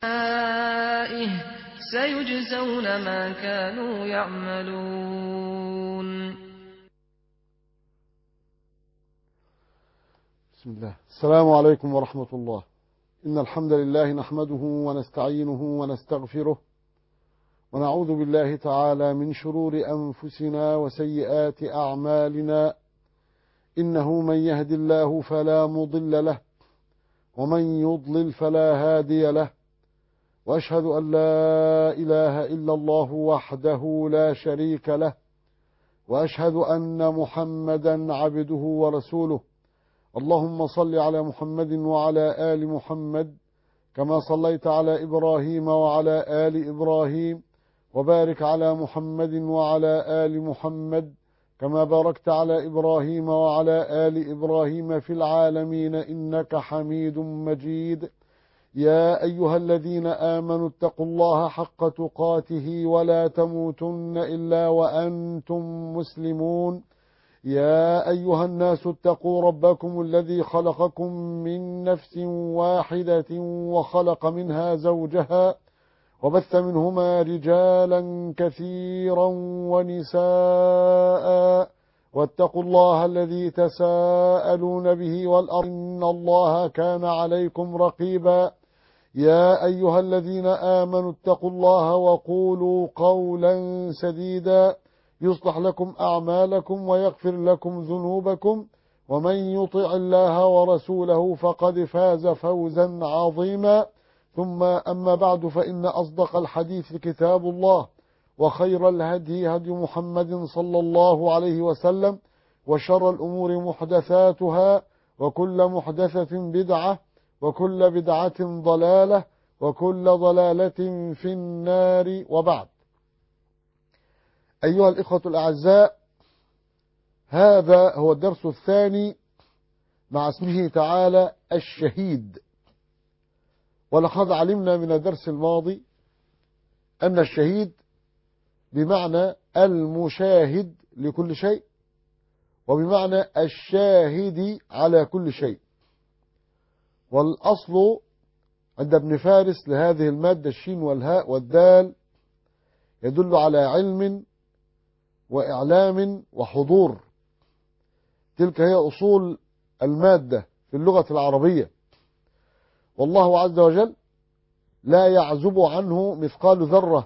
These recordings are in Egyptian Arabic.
سيجزون ما كانوا يعملون بسم الله السلام عليكم ورحمة الله إن الحمد لله نحمده ونستعينه ونستغفره ونعوذ بالله تعالى من شرور أنفسنا وسيئات أعمالنا إنه من يهد الله فلا مضل له ومن يضلل فلا هادي له وأشهد أن لا إله إلا الله وحده لا شريك له وأشهد أن محمدا عبده ورسوله اللهم صل على محمد وعلى آل محمد كما صليت على إبراهيم وعلى آل إبراهيم وبارك على محمد وعلى آل محمد كما باركت على إبراهيم وعلى آل إبراهيم في العالمين إنك حميد مجيد يا أيها الذين آمنوا اتقوا الله حق تقاته ولا تموتن إلا وأنتم مسلمون يا أيها الناس اتقوا ربكم الذي خلقكم من نفس واحدة وخلق منها زوجها وبث منهما رجالا كثيرا ونساء واتقوا الله الذي تساءلون به والأرض إن الله كان عليكم رقيبا يا أيها الذين آمنوا اتقوا الله وقولوا قولا سديدا يصلح لكم أعمالكم ويغفر لكم ذنوبكم ومن يطع الله ورسوله فقد فاز فوزا عظيما ثم أما بعد فإن أصدق الحديث كتاب الله وخير الهدي هدي محمد صلى الله عليه وسلم وشر الأمور محدثاتها وكل محدثة بدعة وكل بدعة ضلالة وكل ضلالة في النار وبعد أيها الإخوة الأعزاء هذا هو الدرس الثاني مع اسمه تعالى الشهيد ولقد علمنا من الدرس الماضي أن الشهيد بمعنى المشاهد لكل شيء وبمعنى الشاهد على كل شيء والأصل عند ابن فارس لهذه المادة الشين والهاء والدال يدل على علم وإعلام وحضور تلك هي أصول المادة في اللغة العربية والله عز وجل لا يعزب عنه مثقال ذرة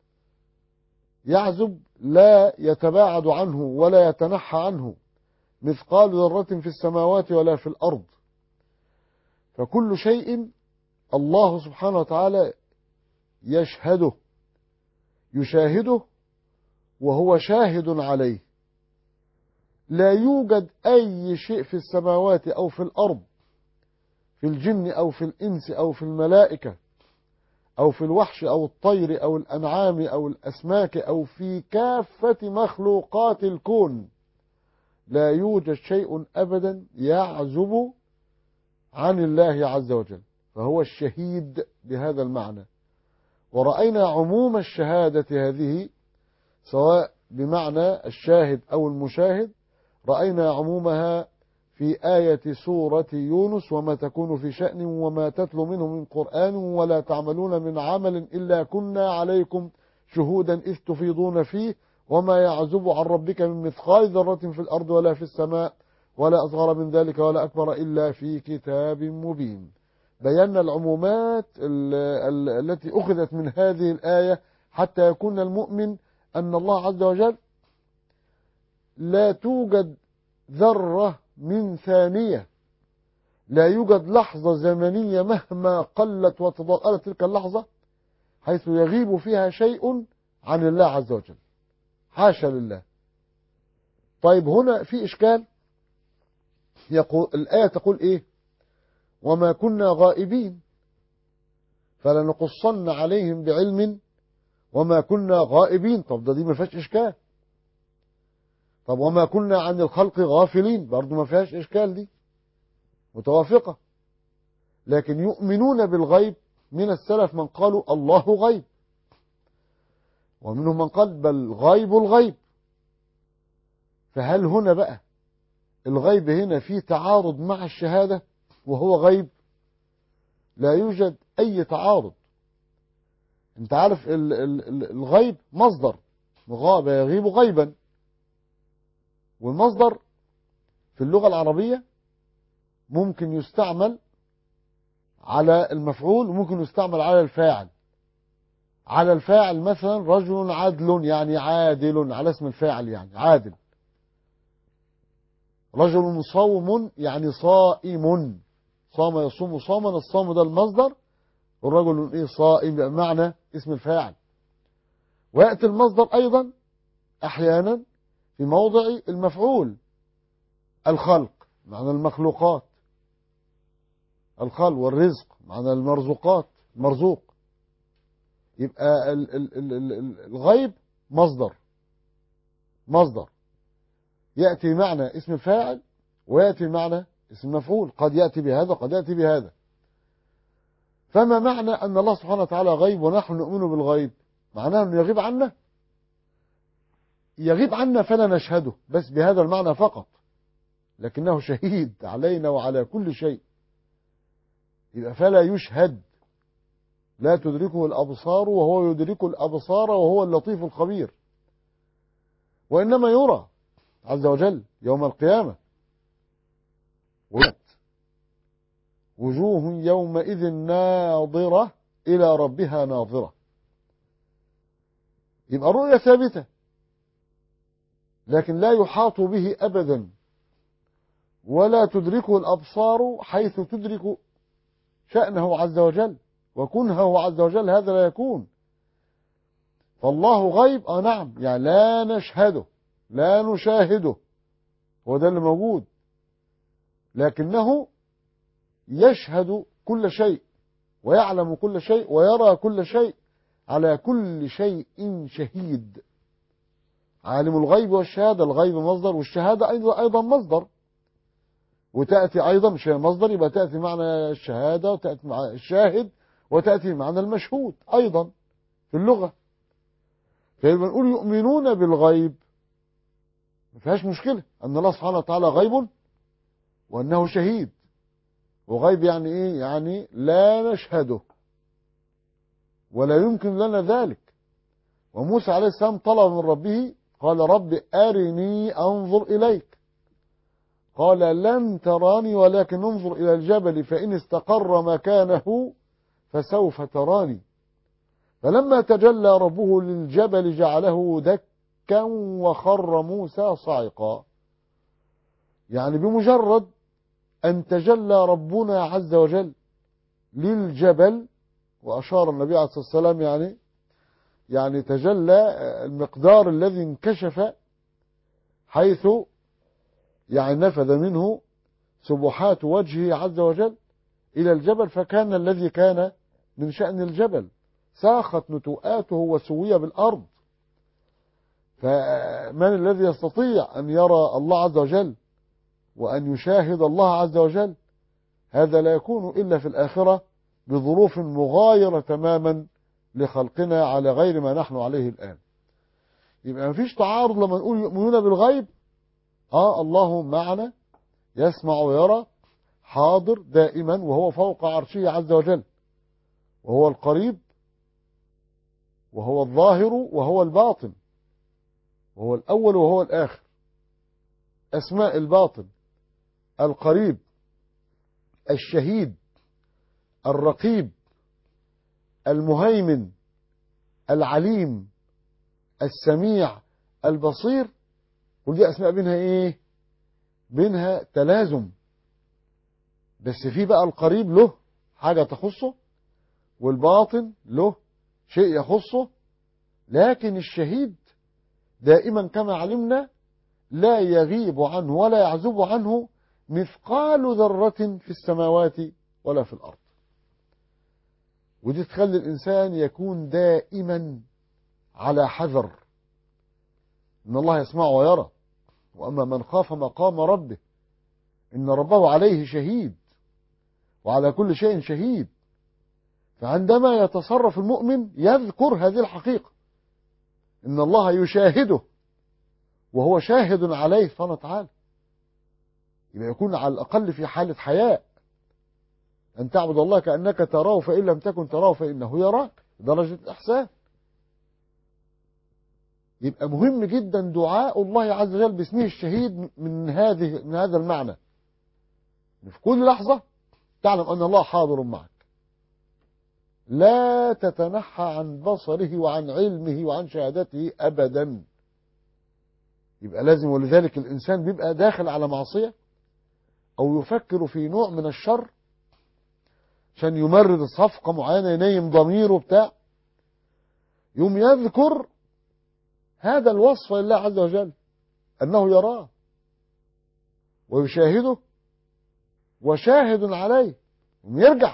يعزب لا يتباعد عنه ولا يتنحى عنه مثقال ذرة في السماوات ولا في الأرض فكل شيء الله سبحانه وتعالى يشهده يشاهده وهو شاهد عليه لا يوجد أي شيء في السماوات أو في الأرض في الجن أو في الإنس أو في الملائكة أو في الوحش أو الطير أو الأنعام أو الأسماك أو في كافة مخلوقات الكون لا يوجد شيء أبدا يعزب عن الله عز وجل فهو الشهيد بهذا المعنى ورأينا عموم الشهادة هذه سواء بمعنى الشاهد أو المشاهد رأينا عمومها في آية سورة يونس وما تكون في شأن وما تتلو منه من قرآن ولا تعملون من عمل إلا كنا عليكم شهودا إذ تفيضون فيه وما يعزب عن ربك من مثقال ذرة في الأرض ولا في السماء ولا أصغر من ذلك ولا أكبر إلا في كتاب مبين بينا العمومات التي أخذت من هذه الآية حتى يكون المؤمن أن الله عز وجل لا توجد ذرة من ثانية لا يوجد لحظة زمنية مهما قلت وتضاءلت تلك اللحظة حيث يغيب فيها شيء عن الله عز وجل حاشا لله طيب هنا في إشكال يقول الآية تقول إيه وما كنا غائبين فلنقصن عليهم بعلم وما كنا غائبين طب ده دي ما فيهاش إشكال طب وما كنا عن الخلق غافلين برضو ما فيهاش إشكال دي متوافقة لكن يؤمنون بالغيب من السلف من قالوا الله غيب ومنهم من قال بل غيب الغيب فهل هنا بقى الغيب هنا في تعارض مع الشهادة وهو غيب لا يوجد أي تعارض انت عارف ال- ال- ال- الغيب مصدر غاب يغيب غيبا والمصدر في اللغة العربية ممكن يستعمل على المفعول وممكن يستعمل على الفاعل على الفاعل مثلا رجل عدل يعني عادل على اسم الفاعل يعني عادل رجل صوم يعني صائم صام يصوم صوما الصوم ده المصدر والرجل ايه صائم بمعنى اسم الفاعل ويأتي المصدر أيضا أحيانا في موضع المفعول الخلق معنى المخلوقات الخلق والرزق معنى المرزوقات مرزوق يبقى ال ال ال ال ال الغيب مصدر مصدر يأتي معنى اسم الفاعل ويأتي معنى اسم المفعول قد يأتي بهذا قد يأتي بهذا فما معنى أن الله سبحانه وتعالى غيب ونحن نؤمن بالغيب معناه أنه يغيب عنا يغيب عنا فلا نشهده بس بهذا المعنى فقط لكنه شهيد علينا وعلى كل شيء يبقى فلا يشهد لا تدركه الأبصار وهو يدرك الأبصار وهو اللطيف الخبير وإنما يرى عز وجل يوم القيامة وجوه يومئذ ناظرة إلى ربها ناظرة يبقى الرؤية ثابتة لكن لا يحاط به أبدا ولا تدركه الأبصار حيث تدرك شأنه عز وجل وكنهه عز وجل هذا لا يكون فالله غيب اه نعم يعني لا نشهده لا نشاهده هو ده اللي موجود لكنه يشهد كل شيء ويعلم كل شيء ويرى كل شيء على كل شيء شهيد عالم الغيب والشهادة الغيب مصدر والشهادة أيضا أيضا مصدر وتأتي أيضا مش هي مصدر يبقى تأتي معنى الشهادة وتأتي مع الشاهد وتأتي معنى المشهود أيضا في اللغة فيبقى نقول يؤمنون بالغيب ما فيهاش مشكلة أن الله سبحانه وتعالى غيب وأنه شهيد وغيب يعني إيه يعني لا نشهده ولا يمكن لنا ذلك وموسى عليه السلام طلب من ربه قال رب أرني أنظر إليك قال لن تراني ولكن انظر إلى الجبل فإن استقر مكانه فسوف تراني فلما تجلى ربه للجبل جعله دكا وخر موسى صعقا يعني بمجرد أن تجلى ربنا عز وجل للجبل وأشار النبي عليه الصلاة والسلام يعني يعني تجلى المقدار الذي انكشف حيث يعني نفذ منه سبحات وجهه عز وجل إلى الجبل فكان الذي كان من شأن الجبل ساخت نتوءاته وسوي بالأرض فمن الذي يستطيع أن يرى الله عز وجل وأن يشاهد الله عز وجل هذا لا يكون إلا في الآخرة بظروف مغايرة تماما لخلقنا على غير ما نحن عليه الآن يبقى ما فيش تعارض لما نقول يؤمنون بالغيب آه الله معنا يسمع ويرى حاضر دائما وهو فوق عرشه عز وجل وهو القريب وهو الظاهر وهو الباطن وهو الأول وهو الآخر أسماء الباطن القريب الشهيد الرقيب المهيمن العليم السميع البصير كل دي أسماء بينها إيه بينها تلازم بس في بقى القريب له حاجة تخصه والباطن له شيء يخصه لكن الشهيد دائما كما علمنا لا يغيب عنه ولا يعزب عنه مثقال ذرة في السماوات ولا في الأرض ودي تخلي الإنسان يكون دائما على حذر إن الله يسمع ويرى وأما من خاف مقام ربه إن ربه عليه شهيد وعلى كل شيء شهيد فعندما يتصرف المؤمن يذكر هذه الحقيقة إن الله يشاهده وهو شاهد عليه سبحانه وتعالى يبقى يكون على الأقل في حالة حياء أن تعبد الله كأنك تراه فإن لم تكن تراه فإنه يراك في درجة الإحسان يبقى مهم جدا دعاء الله عز وجل باسمه الشهيد من هذه من هذا المعنى في كل لحظة تعلم أن الله حاضر معك لا تتنحى عن بصره وعن علمه وعن شهادته أبدا يبقى لازم ولذلك الإنسان بيبقى داخل على معصية أو يفكر في نوع من الشر عشان يمرر صفقة معينة ينيم ضميره بتاع يوم يذكر هذا الوصف لله عز وجل أنه يراه ويشاهده وشاهد عليه يرجع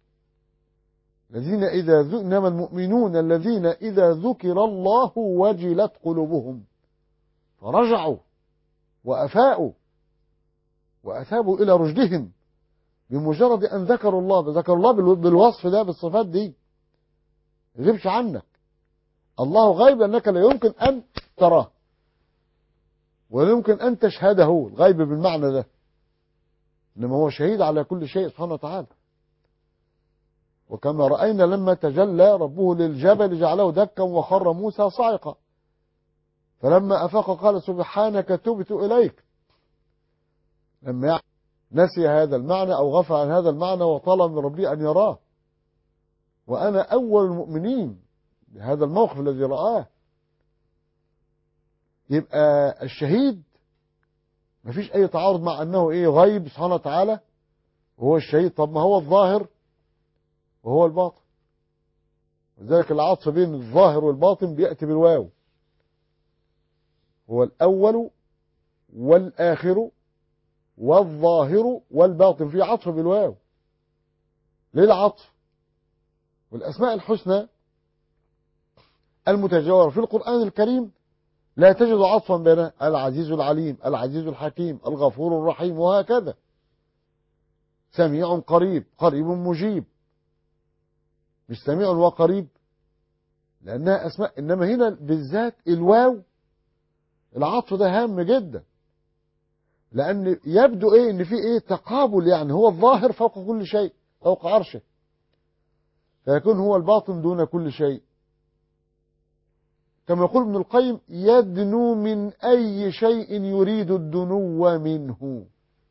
الذين إذا ذ... إنما المؤمنون الذين إذا ذكر الله وجلت قلوبهم فرجعوا وأفاءوا وأثابوا إلى رشدهم بمجرد أن ذكروا الله ذكروا الله بالوصف ده بالصفات دي يغيبش عنك الله غيب أنك لا يمكن أن تراه ولا يمكن أن تشهده الغيب بالمعنى ده إنما هو شهيد على كل شيء سبحانه وتعالى وكما رأينا لما تجلى ربه للجبل جعله دكا وخر موسى صعقا فلما أفاق قال سبحانك تبت إليك لما نسي هذا المعنى أو غفى عن هذا المعنى وطلب من ربي أن يراه وأنا أول المؤمنين بهذا الموقف الذي رآه يبقى الشهيد مفيش أي تعارض مع أنه إيه غيب سبحانه وتعالى وهو الشهيد طب ما هو الظاهر وهو الباطن ولذلك العطف بين الظاهر والباطن بيأتي بالواو هو الأول والآخر والظاهر والباطن في عطف بالواو ليه العطف والأسماء الحسنى المتجاورة في القرآن الكريم لا تجد عطفا بين العزيز العليم العزيز الحكيم الغفور الرحيم وهكذا سميع قريب قريب مجيب مش سميع وقريب لأنها أسماء إنما هنا بالذات الواو العطف ده هام جدا لأن يبدو إيه إن في إيه تقابل يعني هو الظاهر فوق كل شيء فوق عرشه فيكون هو الباطن دون كل شيء كما يقول ابن القيم يدنو من أي شيء يريد الدنو منه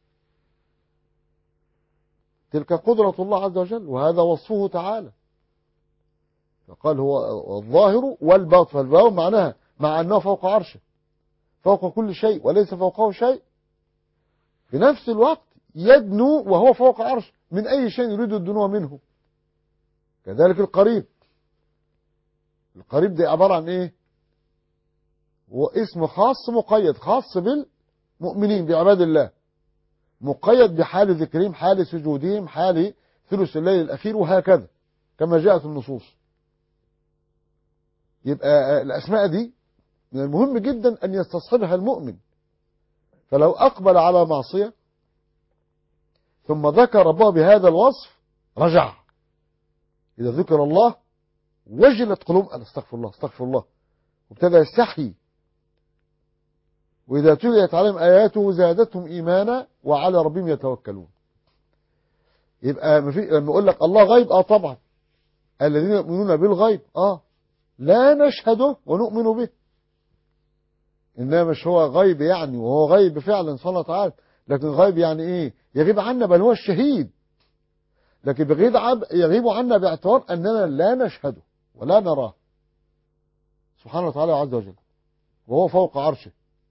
تلك قدرة الله عز وجل وهذا وصفه تعالى فقال هو الظاهر والباطن فالواو معناها مع أنه فوق عرشه فوق كل شيء وليس فوقه شيء في نفس الوقت يدنو وهو فوق عرش من أي شيء يريد الدنو منه كذلك القريب القريب ده عبارة عن ايه هو اسم خاص مقيد خاص بالمؤمنين بعباد الله مقيد بحال ذكرهم حال سجودهم حال ثلث الليل الأخير وهكذا كما جاءت النصوص يبقى الأسماء دي من المهم جدا أن يستصحبها المؤمن فلو أقبل على معصية ثم ذكر ربه بهذا الوصف رجع إذا ذكر الله وجلت قلوب أنا استغفر الله استغفر الله وابتدى يستحي وإذا تليت عليهم آياته زادتهم إيمانا وعلى ربهم يتوكلون يبقى لما يقول لك الله غيب اه طبعا الذين يؤمنون بالغيب اه لا نشهده ونؤمن به إنما مش هو غيب يعني وهو غيب فعلا سبحانه وتعالى لكن غيب يعني إيه يغيب عنا بل هو الشهيد لكن بغيب يغيب عنا باعتبار أننا لا نشهده ولا نراه سبحانه وتعالى عز وجل وهو فوق عرشه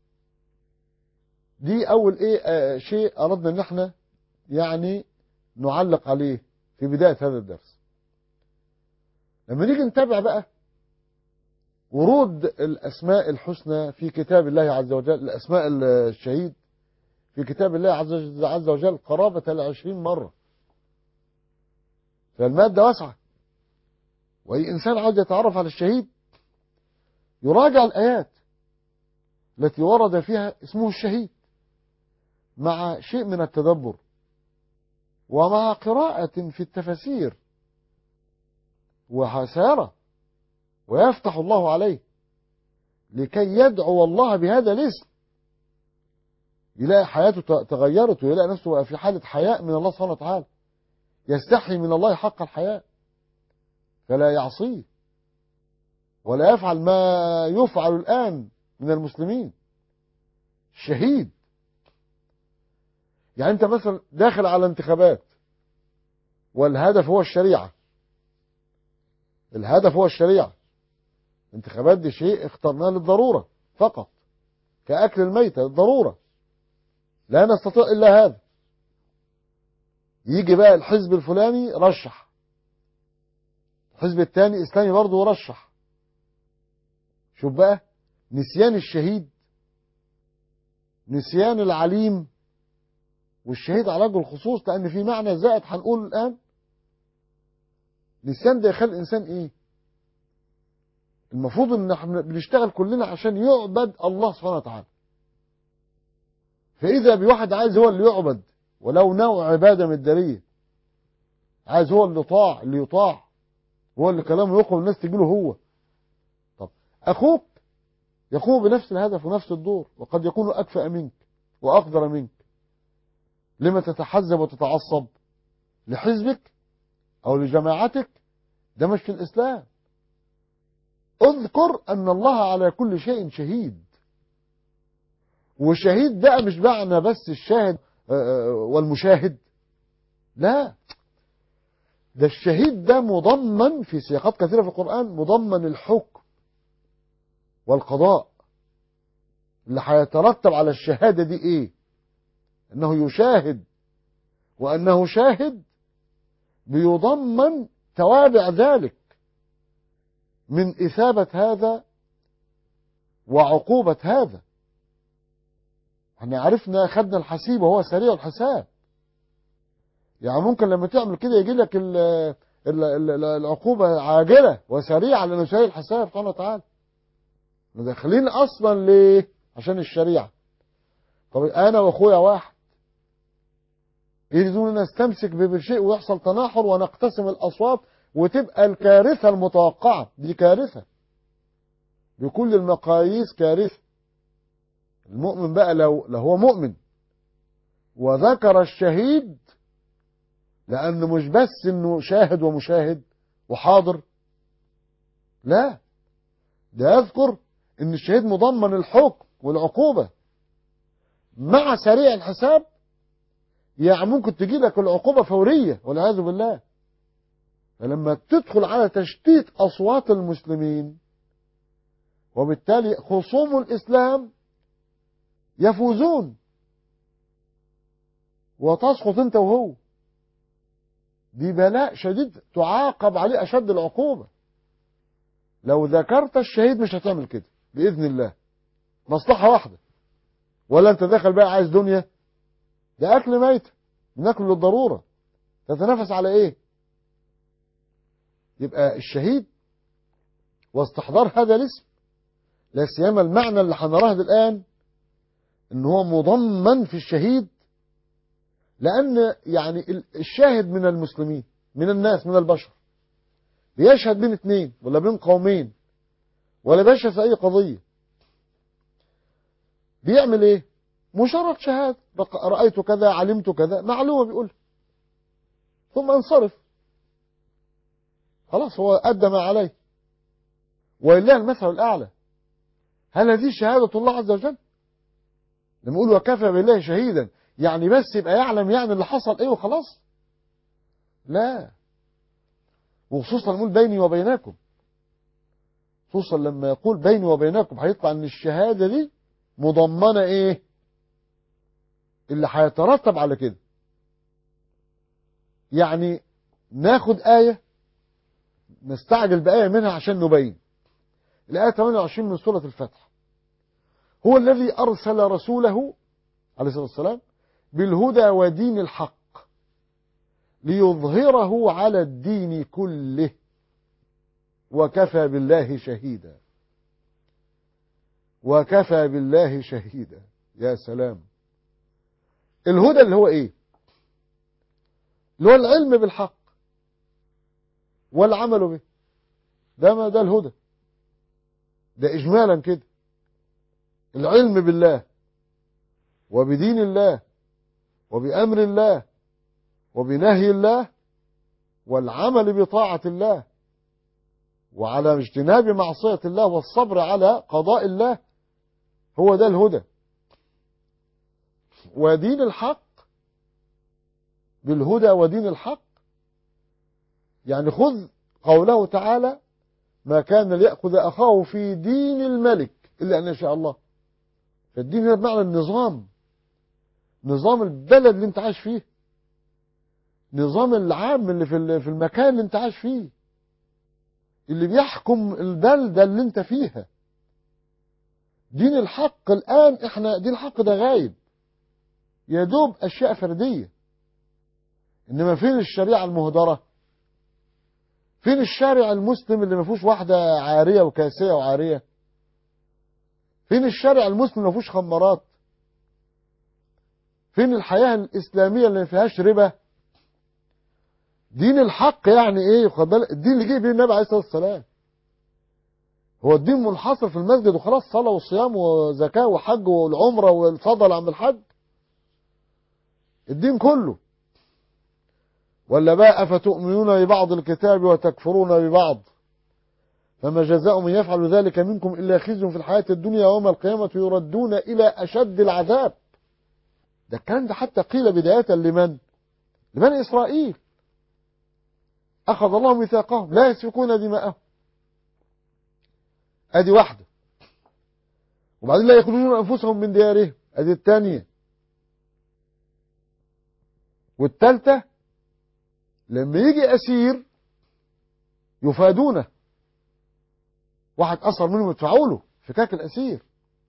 دي أول إيه آه شيء أردنا أن احنا يعني نعلق عليه في بداية هذا الدرس لما نيجي نتابع بقى ورود الأسماء الحسنى في كتاب الله عز وجل الأسماء الشهيد في كتاب الله عز وجل قرابة العشرين مرة فالمادة واسعة وأي إنسان عاوز يتعرف على الشهيد يراجع الآيات التي ورد فيها اسمه الشهيد مع شيء من التدبر ومع قراءة في التفاسير وحسارة ويفتح الله عليه لكي يدعو الله بهذا الاسم يلاقي حياته تغيرت ويلاقي نفسه بقى في حالة حياء من الله سبحانه وتعالى يستحي من الله حق الحياء فلا يعصيه ولا يفعل ما يفعل الآن من المسلمين شهيد يعني انت مثلا داخل على انتخابات والهدف هو الشريعة الهدف هو الشريعة الانتخابات دي شيء اخترناه للضرورة فقط كأكل الميتة للضرورة لا نستطيع إلا هذا يجي بقى الحزب الفلاني رشح الحزب الثاني إسلامي برضه رشح شوف بقى نسيان الشهيد نسيان العليم والشهيد على وجه الخصوص لأن في معنى زائد هنقول الآن نسيان ده يخلي الإنسان إيه المفروض إن احنا بنشتغل كلنا عشان يعبد الله سبحانه وتعالى فإذا بواحد عايز هو اللي يعبد ولو نوع عبادة مدارية عايز هو اللي يطاع اللي يطاع هو اللي كلامه يقوم الناس تجي له هو طب أخوك يقوم بنفس الهدف ونفس الدور وقد يكون أكفأ منك وأقدر منك لما تتحزب وتتعصب لحزبك أو لجماعتك ده مش في الإسلام اذكر أن الله على كل شيء شهيد وشهيد بقى مش معنى بس الشاهد والمشاهد لا ده الشهيد ده مضمن في سياقات كثيرة في القرآن مضمن الحكم والقضاء اللي هيترتب على الشهادة دي ايه انه يشاهد وانه شاهد بيضمن توابع ذلك من إثابة هذا وعقوبة هذا احنا عرفنا خدنا الحسيب وهو سريع الحساب يعني ممكن لما تعمل كده يجي لك ال ال ال العقوبة عاجلة وسريعة لأنه سريع الحساب سبحانه وتعالى داخلين أصلا ليه عشان الشريعة طب أنا وأخويا واحد يريدون أن نستمسك بشيء ويحصل تناحر ونقتسم الأصوات وتبقى الكارثة المتوقعة دي كارثة بكل المقاييس كارثة المؤمن بقى لو, لو هو مؤمن وذكر الشهيد لأنه مش بس إنه شاهد ومشاهد وحاضر لا ده يذكر إن الشهيد مضمن الحكم والعقوبة مع سريع الحساب يعني ممكن تجي لك العقوبة فورية والعياذ بالله فلما تدخل على تشتيت أصوات المسلمين وبالتالي خصوم الإسلام يفوزون وتسقط انت وهو دي بلاء شديد تعاقب عليه أشد العقوبة لو ذكرت الشهيد مش هتعمل كده بإذن الله مصلحة واحدة ولا انت داخل بقى عايز دنيا ده أكل ميت بناكل للضرورة تتنافس على ايه يبقى الشهيد واستحضار هذا الاسم لا سيما المعنى اللي هنراه الآن ان هو مضمن في الشهيد لأن يعني الشاهد من المسلمين من الناس من البشر بيشهد بين اثنين ولا بين قومين ولا بيشهد في أي قضية بيعمل ايه مجرد شهادة رأيت كذا علمت كذا معلومة بيقول ثم انصرف خلاص هو أدى ما عليه ولله المثل الأعلى هل هذه شهادة الله عز وجل لما يقول وكفى بالله شهيدا يعني بس يبقى يعلم يعني اللي حصل ايه وخلاص لا وخصوصا نقول بيني وبينكم خصوصا لما يقول بيني وبينكم هيطلع ان الشهادة دي مضمنة ايه اللي هيترتب على كده يعني ناخد آية نستعجل بآية منها عشان نبين الآية 28 من سورة الفتح هو الذي أرسل رسوله عليه الصلاة والسلام بالهدى ودين الحق ليظهره على الدين كله وكفى بالله شهيدا وكفى بالله شهيدا يا سلام الهدى اللي هو ايه اللي هو العلم بالحق والعمل به ده ما ده الهدى ده اجمالا كده العلم بالله وبدين الله وبأمر الله وبنهي الله والعمل بطاعة الله وعلى اجتناب معصية الله والصبر على قضاء الله هو ده الهدى ودين الحق بالهدى ودين الحق يعني خذ قوله تعالى ما كان ليأخذ أخاه في دين الملك إلا أن يشاء الله فالدين هنا بمعنى النظام نظام البلد اللي انت عايش فيه نظام العام اللي في في المكان اللي انت عايش فيه اللي بيحكم البلدة اللي انت فيها دين الحق الآن احنا دين الحق ده غايب يا دوب أشياء فردية إنما فين الشريعة المهدرة فين الشارع المسلم اللي ما فيهوش واحدة عارية وكاسية وعارية فين الشارع المسلم اللي ما فيهوش خمارات فين الحياة الإسلامية اللي ما فيهاش ربا دين الحق يعني ايه خد بالك الدين اللي جه بيه النبي عليه الصلاه والسلام هو الدين منحصر في المسجد وخلاص صلاه وصيام وزكاه وحج والعمره والفضل عند الحج الدين كله ولا بقى افتؤمنون ببعض الكتاب وتكفرون ببعض فما جزاء من يفعل ذلك منكم الا خزي في الحياه الدنيا ويوم القيامه يردون الى اشد العذاب ده الكلام ده حتى قيل بدايه لمن لبني اسرائيل أخذ الله ميثاقهم لا يسفكون دماءهم أدي واحدة وبعدين لا يخرجون أنفسهم من ديارهم أدي الثانية والثالثة لما يجي أسير يفادونه واحد أثر منهم يدفعوا له فكاك الأسير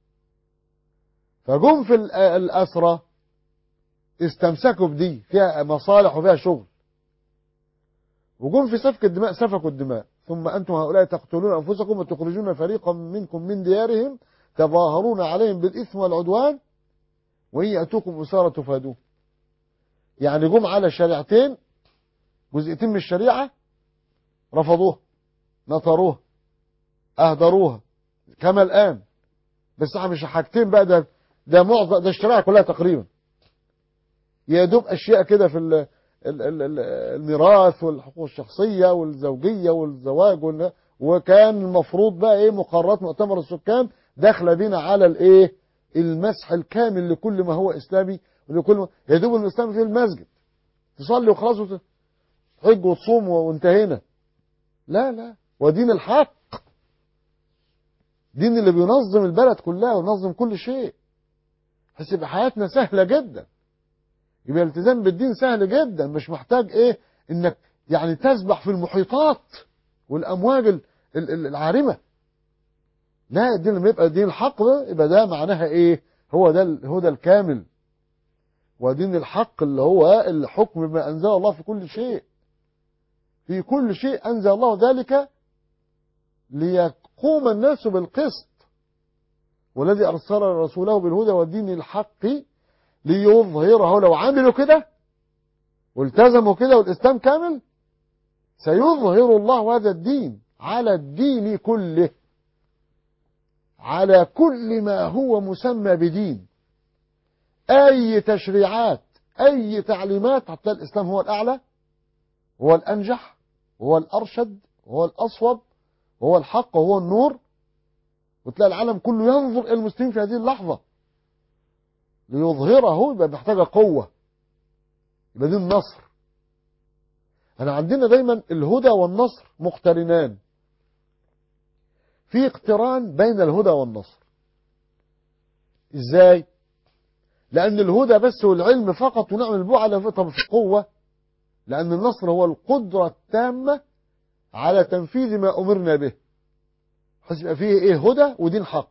فجم في الأسرة استمسكوا بدي فيها مصالح وفيها شغل وجم في سفك الدماء سفكوا الدماء ثم أنتم هؤلاء تقتلون أنفسكم وتخرجون فريقا منكم من ديارهم تظاهرون عليهم بالإثم والعدوان وإن يأتوكم أسارة تفادوه يعني جم على شريعتين جزئيتين من الشريعة رفضوها نطروها أهدروها كما الآن بس مش حاجتين بقى ده ده معظم ده الشريعة كلها تقريبا يا دوب أشياء كده في ال الميراث والحقوق الشخصية والزوجية والزواج وكان المفروض بقى ايه مقررات مؤتمر السكان داخله بينا على الايه المسح الكامل لكل ما هو اسلامي ولكل ما يا دوب الاسلام في المسجد تصلي وخلاص تحج وتصوم وانتهينا لا لا ودين الحق دين اللي بينظم البلد كلها وينظم كل شيء بحيث يبقى حياتنا سهله جدا يبقى الالتزام بالدين سهل جدا مش محتاج ايه انك يعني تسبح في المحيطات والامواج العارمه لا الدين لما يبقى دين الحق ده يبقى ده معناها ايه هو ده الهدى الكامل ودين الحق اللي هو الحكم بما انزل الله في كل شيء في كل شيء انزل الله ذلك ليقوم الناس بالقسط والذي ارسل رسوله بالهدى والدين الحق ليظهره لو عملوا كده والتزموا كده والإسلام كامل سيظهر الله هذا الدين على الدين كله على كل ما هو مسمى بدين أي تشريعات أي تعليمات حتى الإسلام هو الأعلى هو الأنجح هو الأرشد هو الأصوب هو الحق وهو النور وتلاقي العالم كله ينظر إلى المسلمين في هذه اللحظة ليظهره يبقى محتاجة قوة يبقى دي النصر أنا عندنا دايما الهدى والنصر مقترنان في اقتران بين الهدى والنصر ازاي لأن الهدى بس والعلم فقط ونعمل به على طب في قوة لأن النصر هو القدرة التامة على تنفيذ ما أمرنا به حيث يبقى فيه إيه هدى ودين حق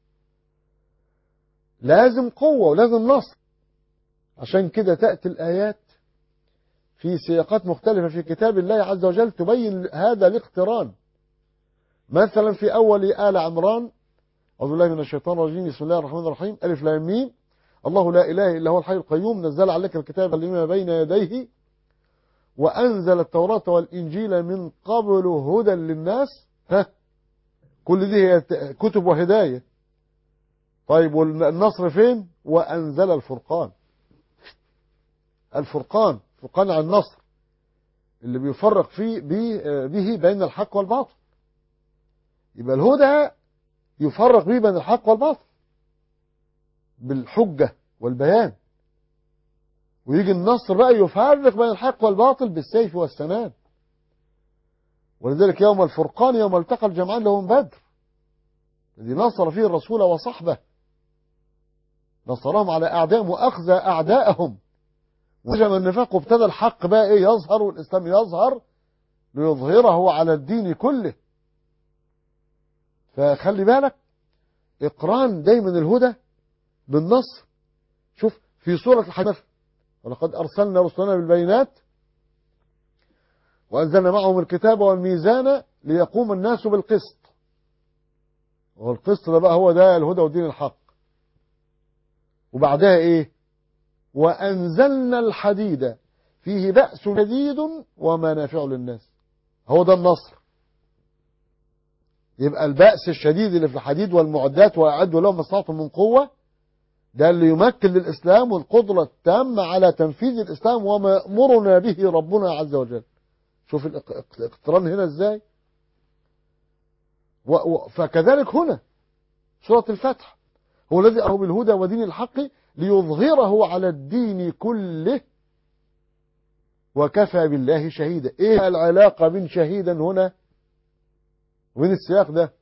لازم قوة ولازم نصر عشان كده تأتي الآيات في سياقات مختلفة في كتاب الله عز وجل تبين هذا الاقتران مثلا في أول آل عمران أعوذ بالله من الشيطان الرجيم بسم الله الرحمن الرحيم ألف لام ميم الله لا إله إلا هو الحي القيوم نزل عليك الكتاب لما بين يديه وأنزل التوراة والإنجيل من قبل هدى للناس ها كل دي هي كتب وهداية طيب والنصر فين وأنزل الفرقان الفرقان فرقان عن النصر اللي بيفرق فيه به بين الحق والباطل يبقى الهدى يفرق به بين الحق والباطل بالحجة والبيان ويجي النصر بقى يفرق بين الحق والباطل بالسيف والسنان ولذلك يوم الفرقان يوم التقى الجمعان لهم بدر الذي نصر فيه الرسول وصحبه نصرهم على أعدائهم وأخزى أعدائهم وهجم النفاق وابتدى الحق بقى إيه يظهر والإسلام يظهر ليظهره على الدين كله فخلي بالك إقران دايما الهدى بالنصر شوف في سورة الحدث ولقد أرسلنا رسلنا بالبينات وأنزلنا معهم الكتاب والميزان ليقوم الناس بالقسط والقسط ده بقى هو ده الهدى والدين الحق وبعدها ايه وأنزلنا الحديد فيه بأس شديد ومنافع للناس هو ده النصر يبقى البأس الشديد اللي في الحديد والمعدات وأعدوا لهم ما استطعتم من قوة ده اللي يمكن للإسلام والقدرة التامة على تنفيذ الإسلام وما يأمرنا به ربنا عز وجل شوف الاقتران هنا ازاي و و فكذلك هنا سورة الفتح هو الذي أمر بالهدى ودين الحق ليظهره على الدين كله وكفى بالله شهيدا ايه العلاقة بين شهيدا هنا وبين السياق ده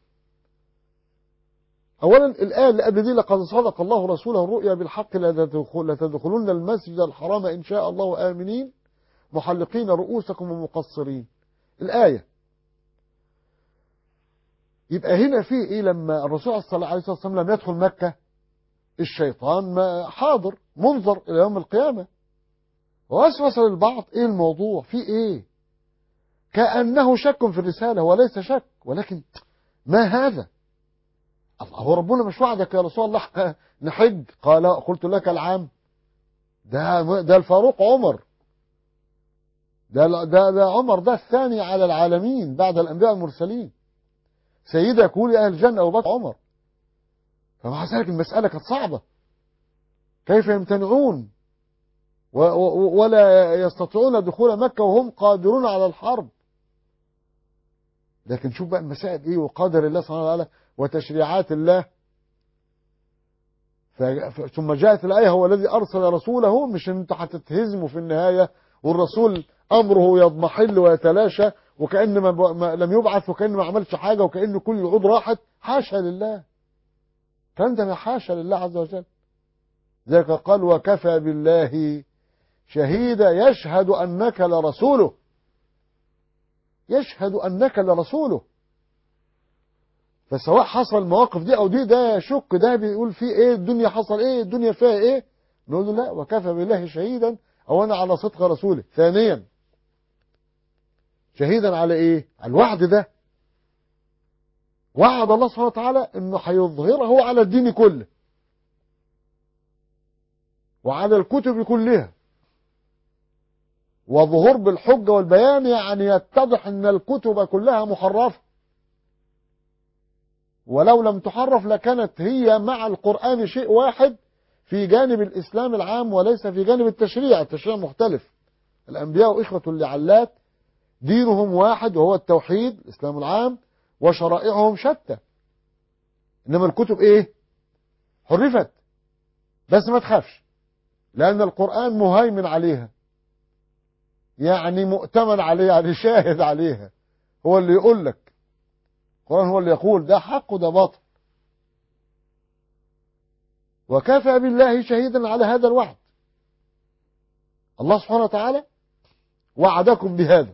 اولا الآية اللي قبل دي لقد صدق الله رسوله الرؤيا بالحق لتدخلن المسجد الحرام إن شاء الله آمنين محلقين رؤوسكم ومقصرين الآية يبقى هنا في ايه لما الرسول صلى الله عليه وسلم لم يدخل مكة الشيطان ما حاضر منظر الى يوم القيامة ووسوس للبعض ايه الموضوع في ايه كأنه شك في الرسالة وليس شك ولكن ما هذا الله هو ربنا مش وعدك يا رسول الله نحج قال قلت لك العام ده ده الفاروق عمر ده ده ده عمر ده الثاني على العالمين بعد الانبياء المرسلين سيدة يقول اهل الجنه ابو بكر عمر فمع ذلك المساله كانت صعبه كيف يمتنعون ولا يستطيعون دخول مكه وهم قادرون على الحرب لكن شوف بقى المسائل ايه وقدر الله سبحانه وتعالى وتشريعات الله ثم جاءت الآية هو الذي أرسل رسوله مش انت هتتهزموا في النهاية والرسول أمره يضمحل ويتلاشى وكأن ما لم يبعث وكأن ما عملش حاجة وكأن كل العود راحت حاشا لله كان ده حاشا لله عز وجل ذلك قال وكفى بالله شهيدا يشهد أنك لرسوله يشهد أنك لرسوله فسواء حصل المواقف دي أو دي ده يشك ده بيقول فيه إيه الدنيا حصل إيه الدنيا فيها إيه نقول له لا وكفى بالله شهيدا أولا على صدق رسوله ثانيا شهيدا على إيه على الوعد ده وعد الله سبحانه وتعالى انه هيظهره على الدين كله وعلى الكتب كلها وظهور بالحجة والبيان يعني يتضح ان الكتب كلها محرفة ولو لم تحرف لكانت هي مع القرآن شيء واحد في جانب الإسلام العام وليس في جانب التشريع التشريع مختلف الأنبياء إخوة لعلات دينهم واحد وهو التوحيد الإسلام العام وشرائعهم شتى إنما الكتب إيه حرفت بس ما تخافش لأن القرآن مهيمن عليها يعني مؤتمن عليها يعني شاهد عليها هو اللي يقول لك القرآن هو اللي يقول ده حق وده باطل وكفى بالله شهيدا على هذا الوعد الله سبحانه وتعالى وعدكم بهذا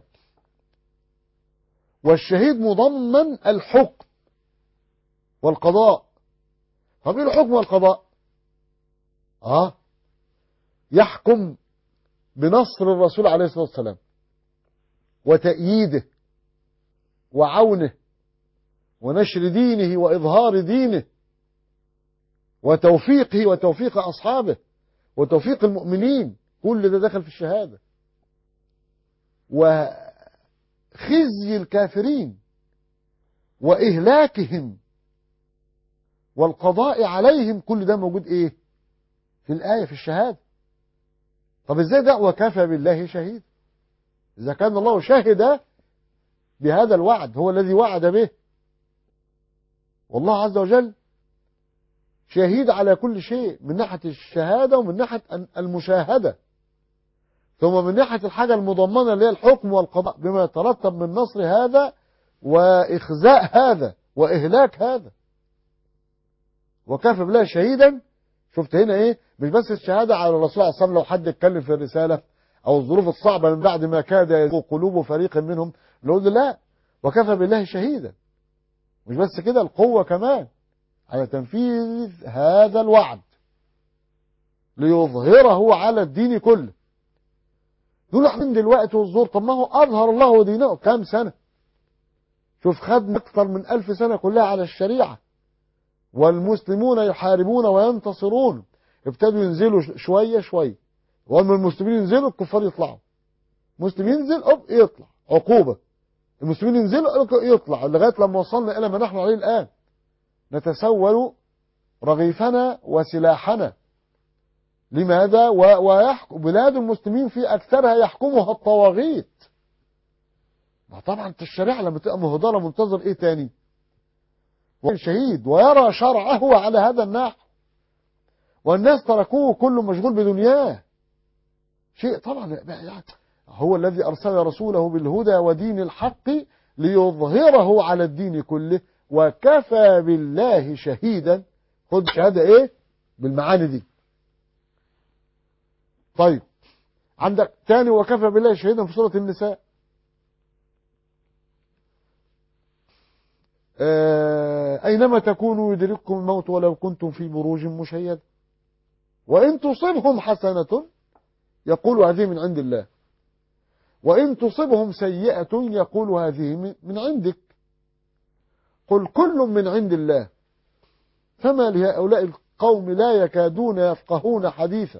والشهيد مضمن الحكم والقضاء طب ايه الحكم والقضاء اه يحكم بنصر الرسول عليه الصلاة والسلام وتأييده وعونه ونشر دينه وإظهار دينه وتوفيقه وتوفيق أصحابه وتوفيق المؤمنين كل ده دخل في الشهادة وخزي الكافرين وإهلاكهم والقضاء عليهم كل ده موجود إيه في الآية في الشهادة طب إزاي ده وكفى بالله شهيد إذا كان الله شهد بهذا الوعد هو الذي وعد به والله عز وجل شهيد على كل شيء من ناحية الشهادة ومن ناحية المشاهدة ثم من ناحية الحاجة المضمنة اللي هي الحكم والقضاء بما يترتب من نصر هذا وإخزاء هذا وإهلاك هذا وكفى بالله شهيدا شفت هنا ايه مش بس الشهادة على الرسول عليه الصلاة والسلام لو حد اتكلم في الرسالة او الظروف الصعبة من بعد ما كاد يزوغ قلوب فريق منهم نقول لا وكفى بالله شهيدا مش بس كده القوة كمان على تنفيذ هذا الوعد ليظهره على الدين كله دول من دلوقتي والزور طب ما هو أظهر الله دينه كام سنة شوف خد أكثر من ألف سنة كلها على الشريعة والمسلمون يحاربون وينتصرون ابتدوا ينزلوا شوية شوية وأما المسلمين ينزلوا الكفار يطلعوا مسلم ينزل أب يطلع عقوبة المسلمين ينزلوا يطلع لغاية لما وصلنا إلى ما نحن عليه الآن نتسول رغيفنا وسلاحنا لماذا ويحكم بلاد المسلمين في أكثرها يحكمها الطواغيت طبعا الشريعة لما تبقى مهدرة منتظر ايه تاني شهيد ويرى شرعه على هذا النحو والناس تركوه كله مشغول بدنياه شيء طبعا هو الذي أرسل رسوله بالهدى ودين الحق ليظهره على الدين كله وكفى بالله شهيدا خد شهادة ايه بالمعاني دي طيب عندك تاني وكفى بالله شهيدا في سورة النساء آه أينما تكونوا يدرككم الموت ولو كنتم في بروج مشيدة وإن تصبهم حسنة يقول هذه من عند الله وإن تصبهم سيئة يقول هذه من عندك قل كل من عند الله فما لهؤلاء القوم لا يكادون يفقهون حديثا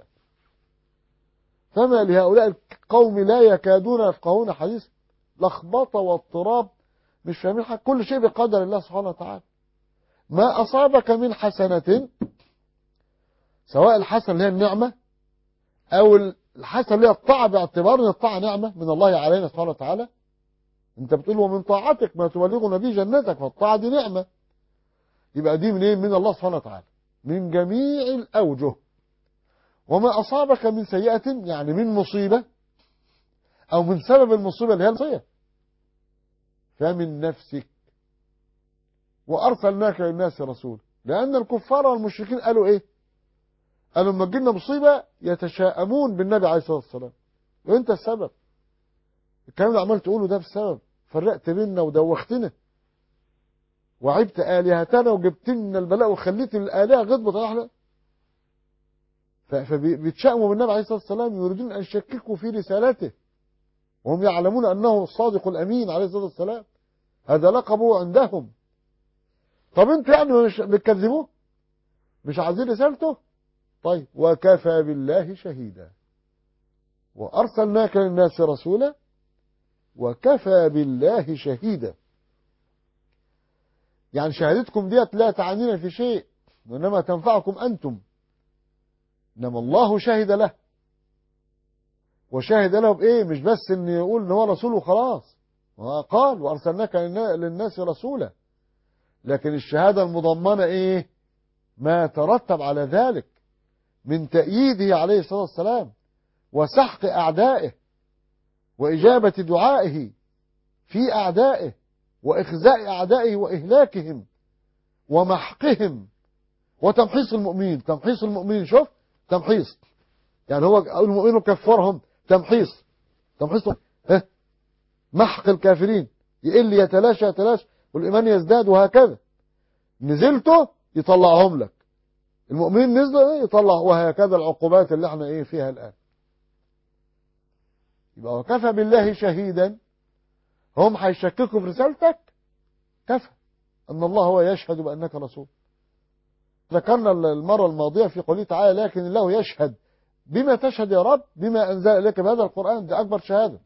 فما لهؤلاء القوم لا يكادون يفقهون حديثا لخبطة واضطراب مش فاهمين حاجة كل شيء بقدر الله سبحانه وتعالى ما أصابك من حسنة سواء الحسنة اللي هي النعمة أو الحسنة اللي هي الطاعة باعتبار أن الطاعة نعمة من الله علينا سبحانه وتعالى أنت بتقول ومن طاعتك ما تبلغنا به جنتك فالطاعة دي نعمة يبقى دي منين من الله سبحانه وتعالى من جميع الأوجه وما أصابك من سيئة يعني من مصيبة أو من سبب المصيبة اللي هي المصيبة فمن نفسك وأرسلناك للناس رسول لأن الكفار والمشركين قالوا إيه قالوا لما تجينا مصيبة يتشاءمون بالنبي عليه الصلاة والسلام وانت السبب الكلام اللي عمال تقوله ده بسبب فرقت بيننا ودوختنا وعبت آلهتنا وجبت لنا البلاء وخليت الآلهة غضبت احنا فبيتشائموا بالنبي عليه الصلاة والسلام يريدون أن يشككوا في رسالته وهم يعلمون أنه الصادق الأمين عليه الصلاة والسلام هذا لقبه عندهم طب انتوا يعني مش بتكذبوه مش عايزين رسالته طيب وكفى بالله شهيدا وأرسلناك للناس رسولا وكفى بالله شهيدا يعني شهادتكم ديت لا تعنينا في شيء وإنما تنفعكم أنتم إنما الله شهد له وشهد له بإيه مش بس إن يقول إن هو رسول وخلاص قال وأرسلناك للناس رسولا لكن الشهادة المضمنة إيه ما ترتب على ذلك من تأييده عليه الصلاة والسلام وسحق أعدائه وإجابة دعائه في أعدائه وإخزاء أعدائه وإهلاكهم ومحقهم وتمحيص المؤمنين تمحيص المؤمنين شوف تمحيص يعني هو المؤمنين كفرهم تمحيص تمحيص ها محق الكافرين يقل يتلاشى يتلاشى والإيمان يزداد وهكذا نزلته يطلعهم لك المؤمنين نزلوا ايه يطلع وهكذا العقوبات اللي احنا ايه فيها الآن يبقى وكفى بالله شهيدا هم هيشككوا في رسالتك كفى أن الله هو يشهد بأنك رسول ذكرنا المرة الماضية في قوله تعالى لكن الله يشهد بما تشهد يا رب بما أنزل إليك بهذا القرآن ده أكبر شهادة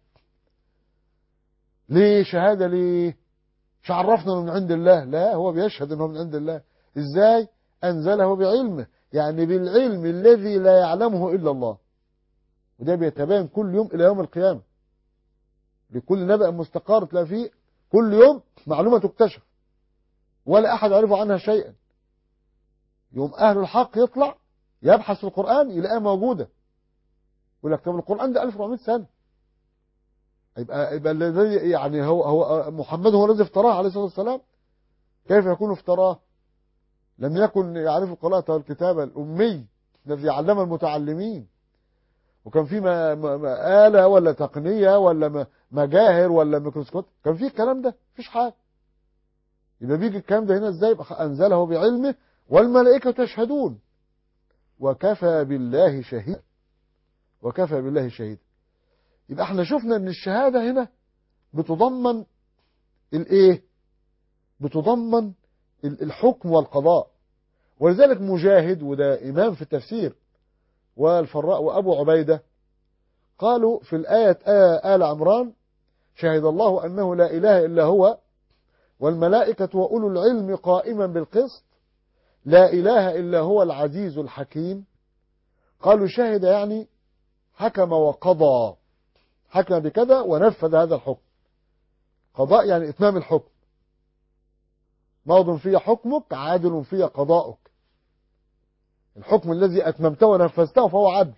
ليه شهادة ليه مش عرفنا من عند الله لا هو بيشهد انه من عند الله ازاي انزله بعلمه يعني بالعلم الذي لا يعلمه الا الله وده بيتبين كل يوم الى يوم القيامه لكل نبأ مستقر تلاقي فيه كل يوم معلومه تكتشف ولا أحد يعرف عنها شيئا يوم أهل الحق يطلع يبحث في القرآن يلاقيها موجودة يقول لك طب القرآن ده 1400 سنة يبقى يبقى الذي يعني هو هو محمد هو الذي افتراه عليه الصلاة والسلام كيف يكون افتراه لم يكن يعرف القراءة والكتابة الأمي الذي علم المتعلمين وكان في ما ما ما آلة ولا تقنية ولا ما- مجاهر ولا ميكروسكوب كان في الكلام ده مفيش حاجة يبقى بيجي الكلام ده هنا ازاي يبقى أنزله بعلمه والملائكة تشهدون وكفى بالله شهيدا وكفى بالله شهيدا يبقى احنا شفنا ان الشهادة هنا بتضمن الايه بتضمن ال- الحكم والقضاء ولذلك مجاهد وده إمام في التفسير والفراء وأبو عبيدة قالوا في الآية آه آل عمران شهد الله أنه لا إله إلا هو والملائكة وأولو العلم قائما بالقسط لا إله إلا هو العزيز الحكيم قالوا شهد يعني حكم وقضى حكم بكذا ونفذ هذا الحكم قضاء يعني إتمام الحكم ماض في حكمك عادل في قضاؤك الحكم الذي أتممته ونفذته فهو عدل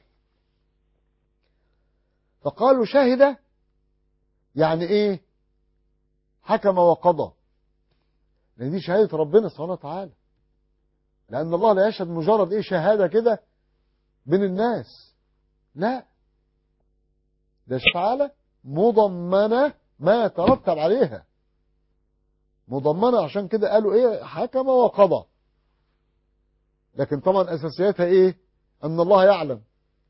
فقالوا شهد يعني إيه حكم وقضى لأن دي شهادة ربنا سبحانه وتعالى لأن الله لا يشهد مجرد إيه شهادة كده بين الناس لا ده تعالى مضمنة ما يترتب عليها مضمنة عشان كده قالوا ايه حكم وقضى لكن طبعا اساسياتها ايه ان الله يعلم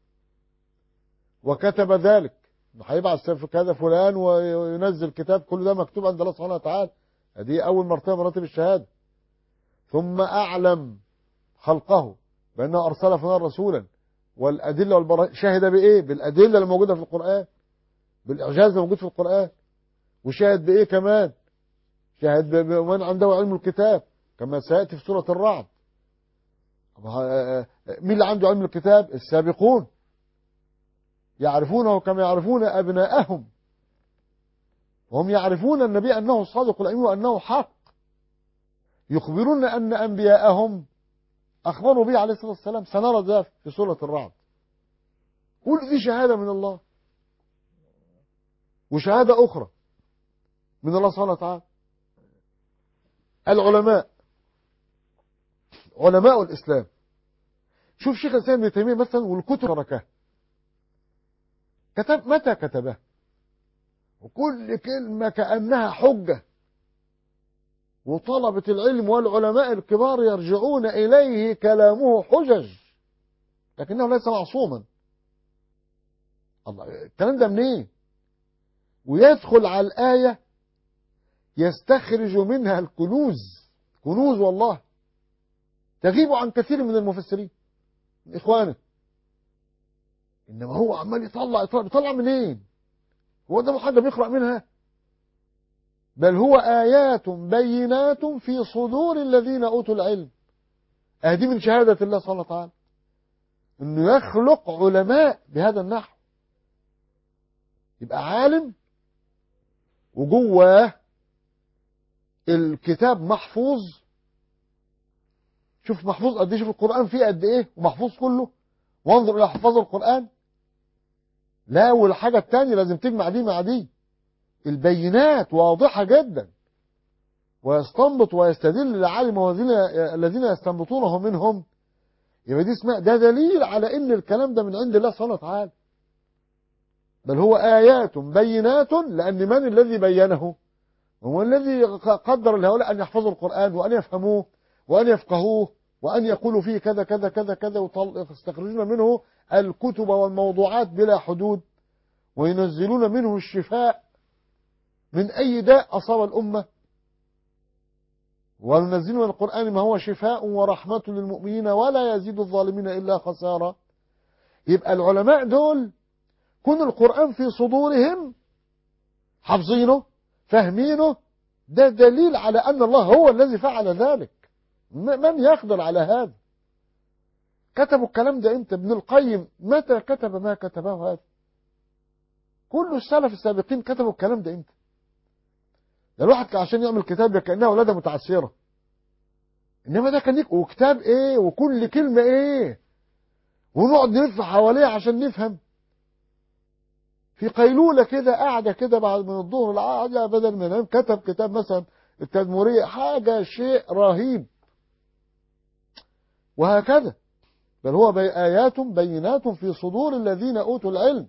وكتب ذلك هيبعث في كذا فلان وينزل كتاب كل ده مكتوب عند الله سبحانه وتعالى دي اول مرتبه مراتب الشهاده ثم اعلم خلقه بانه ارسل فينا رسولا والادله والبراهين شهد بايه بالادله الموجوده في القران بالاعجاز الموجود في القران وشهد بايه كمان شاهد بمن عنده علم الكتاب كما سيأتي في سورة الرعد مين اللي عنده علم الكتاب السابقون يعرفونه كما يعرفون أبناءهم وهم يعرفون النبي أنه الصادق الأمين وأنه حق يخبرون أن أنبياءهم أخبروا به عليه الصلاة والسلام سنرى ذلك في سورة الرعد كل دي شهادة من الله وشهادة أخرى من الله سبحانه وتعالى العلماء علماء الإسلام شوف شيخ الإسلام ابن تيمية مثلا والكتب تركها كتب متى كتبها وكل كلمة كأنها حجة وطلبة العلم والعلماء الكبار يرجعون إليه كلامه حجج لكنه ليس معصوما الله الكلام ده منين ويدخل على الآية يستخرج منها الكنوز كنوز والله تغيب عن كثير من المفسرين من إخوانه إنما هو عمال يطلع يطلع, يطلع منين هو ده حاجة بيقرأ منها بل هو آيات بينات في صدور الذين أوتوا العلم أهدي من شهادة الله سبحانه وتعالى إنه يخلق علماء بهذا النحو يبقى عالم وجواه الكتاب محفوظ شوف محفوظ قد ايه شوف القرآن فيه قد ايه ومحفوظ كله وانظر الى حفاظ القرآن لا والحاجة التانية لازم تجمع دي مع دي البينات واضحة جدا ويستنبط ويستدل العالم الذين يستنبطونه منهم يبقى دي اسمها ده دليل على ان الكلام ده من عند الله سبحانه وتعالى بل هو آيات بينات لأن من الذي بينه هو الذي قدر لهؤلاء أن يحفظوا القرآن وأن يفهموه وأن يفقهوه وأن يقولوا فيه كذا كذا كذا كذا ويستخرجون منه الكتب والموضوعات بلا حدود وينزلون منه الشفاء من أي داء أصاب الأمة وننزل من القرآن ما هو شفاء ورحمة للمؤمنين ولا يزيد الظالمين إلا خسارة يبقى العلماء دول كن القرآن في صدورهم حافظينه فاهمينه ده دليل على أن الله هو الذي فعل ذلك من يقدر على هذا كتبوا الكلام ده امتى ابن القيم متى كتب ما كتبه هذا كل السلف السابقين كتبوا الكلام ده امتى ده الواحد عشان يعمل كتاب كأنها ولادة متعسرة انما ده كان ليك وكتاب ايه وكل كلمة ايه ونقعد نلف حواليه عشان نفهم في قيلولة كده قاعدة كده بعد من الظهر العادة بدل ما ينام كتب كتاب مثلا التدمرية حاجة شيء رهيب وهكذا بل هو بي آيات بينات في صدور الذين أوتوا العلم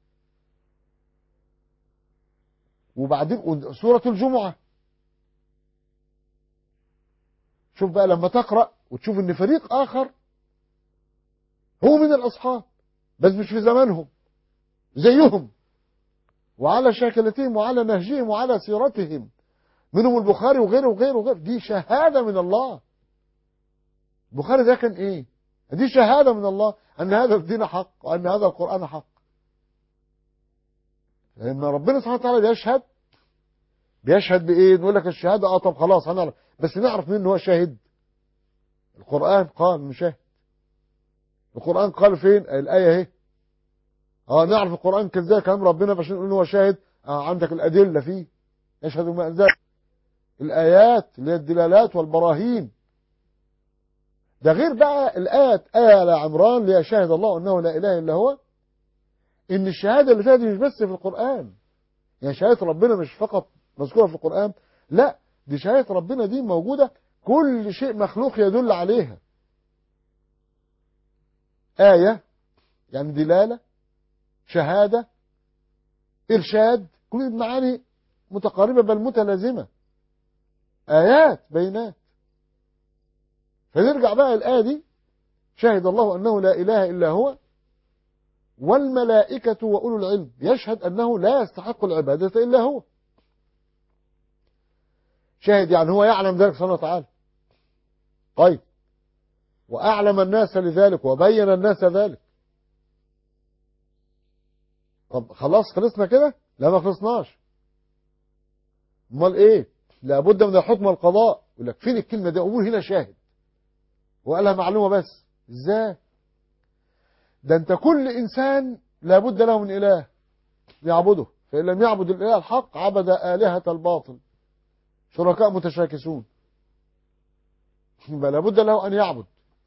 وبعدين سورة الجمعة شوف بقى لما تقرأ وتشوف ان فريق آخر هو من الأصحاب بس مش في زمانهم زيهم وعلى شاكلتهم وعلى نهجهم وعلى سيرتهم منهم البخاري وغيره وغيره وغيره دي شهادة من الله البخاري ده كان ايه دي شهادة من الله أن هذا الدين حق وأن هذا القرآن حق لأن ربنا سبحانه وتعالى بيشهد بيشهد بإيه نقول لك الشهادة اه طب خلاص هنعرف بس نعرف مين هو شاهد القرآن قال مشاهد القرآن قال فين الآية اهي اه نعرف القرآن كذا كلام ربنا عشان نقول هو شاهد اه عندك الأدلة فيه يشهد ما أنزل الآيات اللي هي الدلالات والبراهين ده غير بقى الآية آية على عمران اللي هي شاهد الله أنه لا إله إلا هو إن الشهادة اللي فيها دي مش بس في القرآن يعني شهادة ربنا مش فقط مذكورة في القرآن لا دي شهادة ربنا دي موجودة كل شيء مخلوق يدل عليها آية يعني دلالة شهادة إرشاد كل المعاني متقاربة بل متلازمة آيات بينات فنرجع بقى الآية دي شهد الله أنه لا إله إلا هو والملائكة وأولو العلم يشهد أنه لا يستحق العبادة إلا هو شاهد يعني هو يعلم ذلك سبحانه وتعالى طيب وأعلم الناس لذلك وبين الناس ذلك طب خلاص خلصنا كده لا ما خلصناش امال ايه لابد من الحكم والقضاء يقول لك فين الكلمه دي امور هنا شاهد وقالها معلومه بس ازاي ده انت كل انسان لابد له من اله يعبده فان لم يعبد الاله الحق عبد الهه الباطل شركاء متشاكسون يبقى لابد له ان يعبد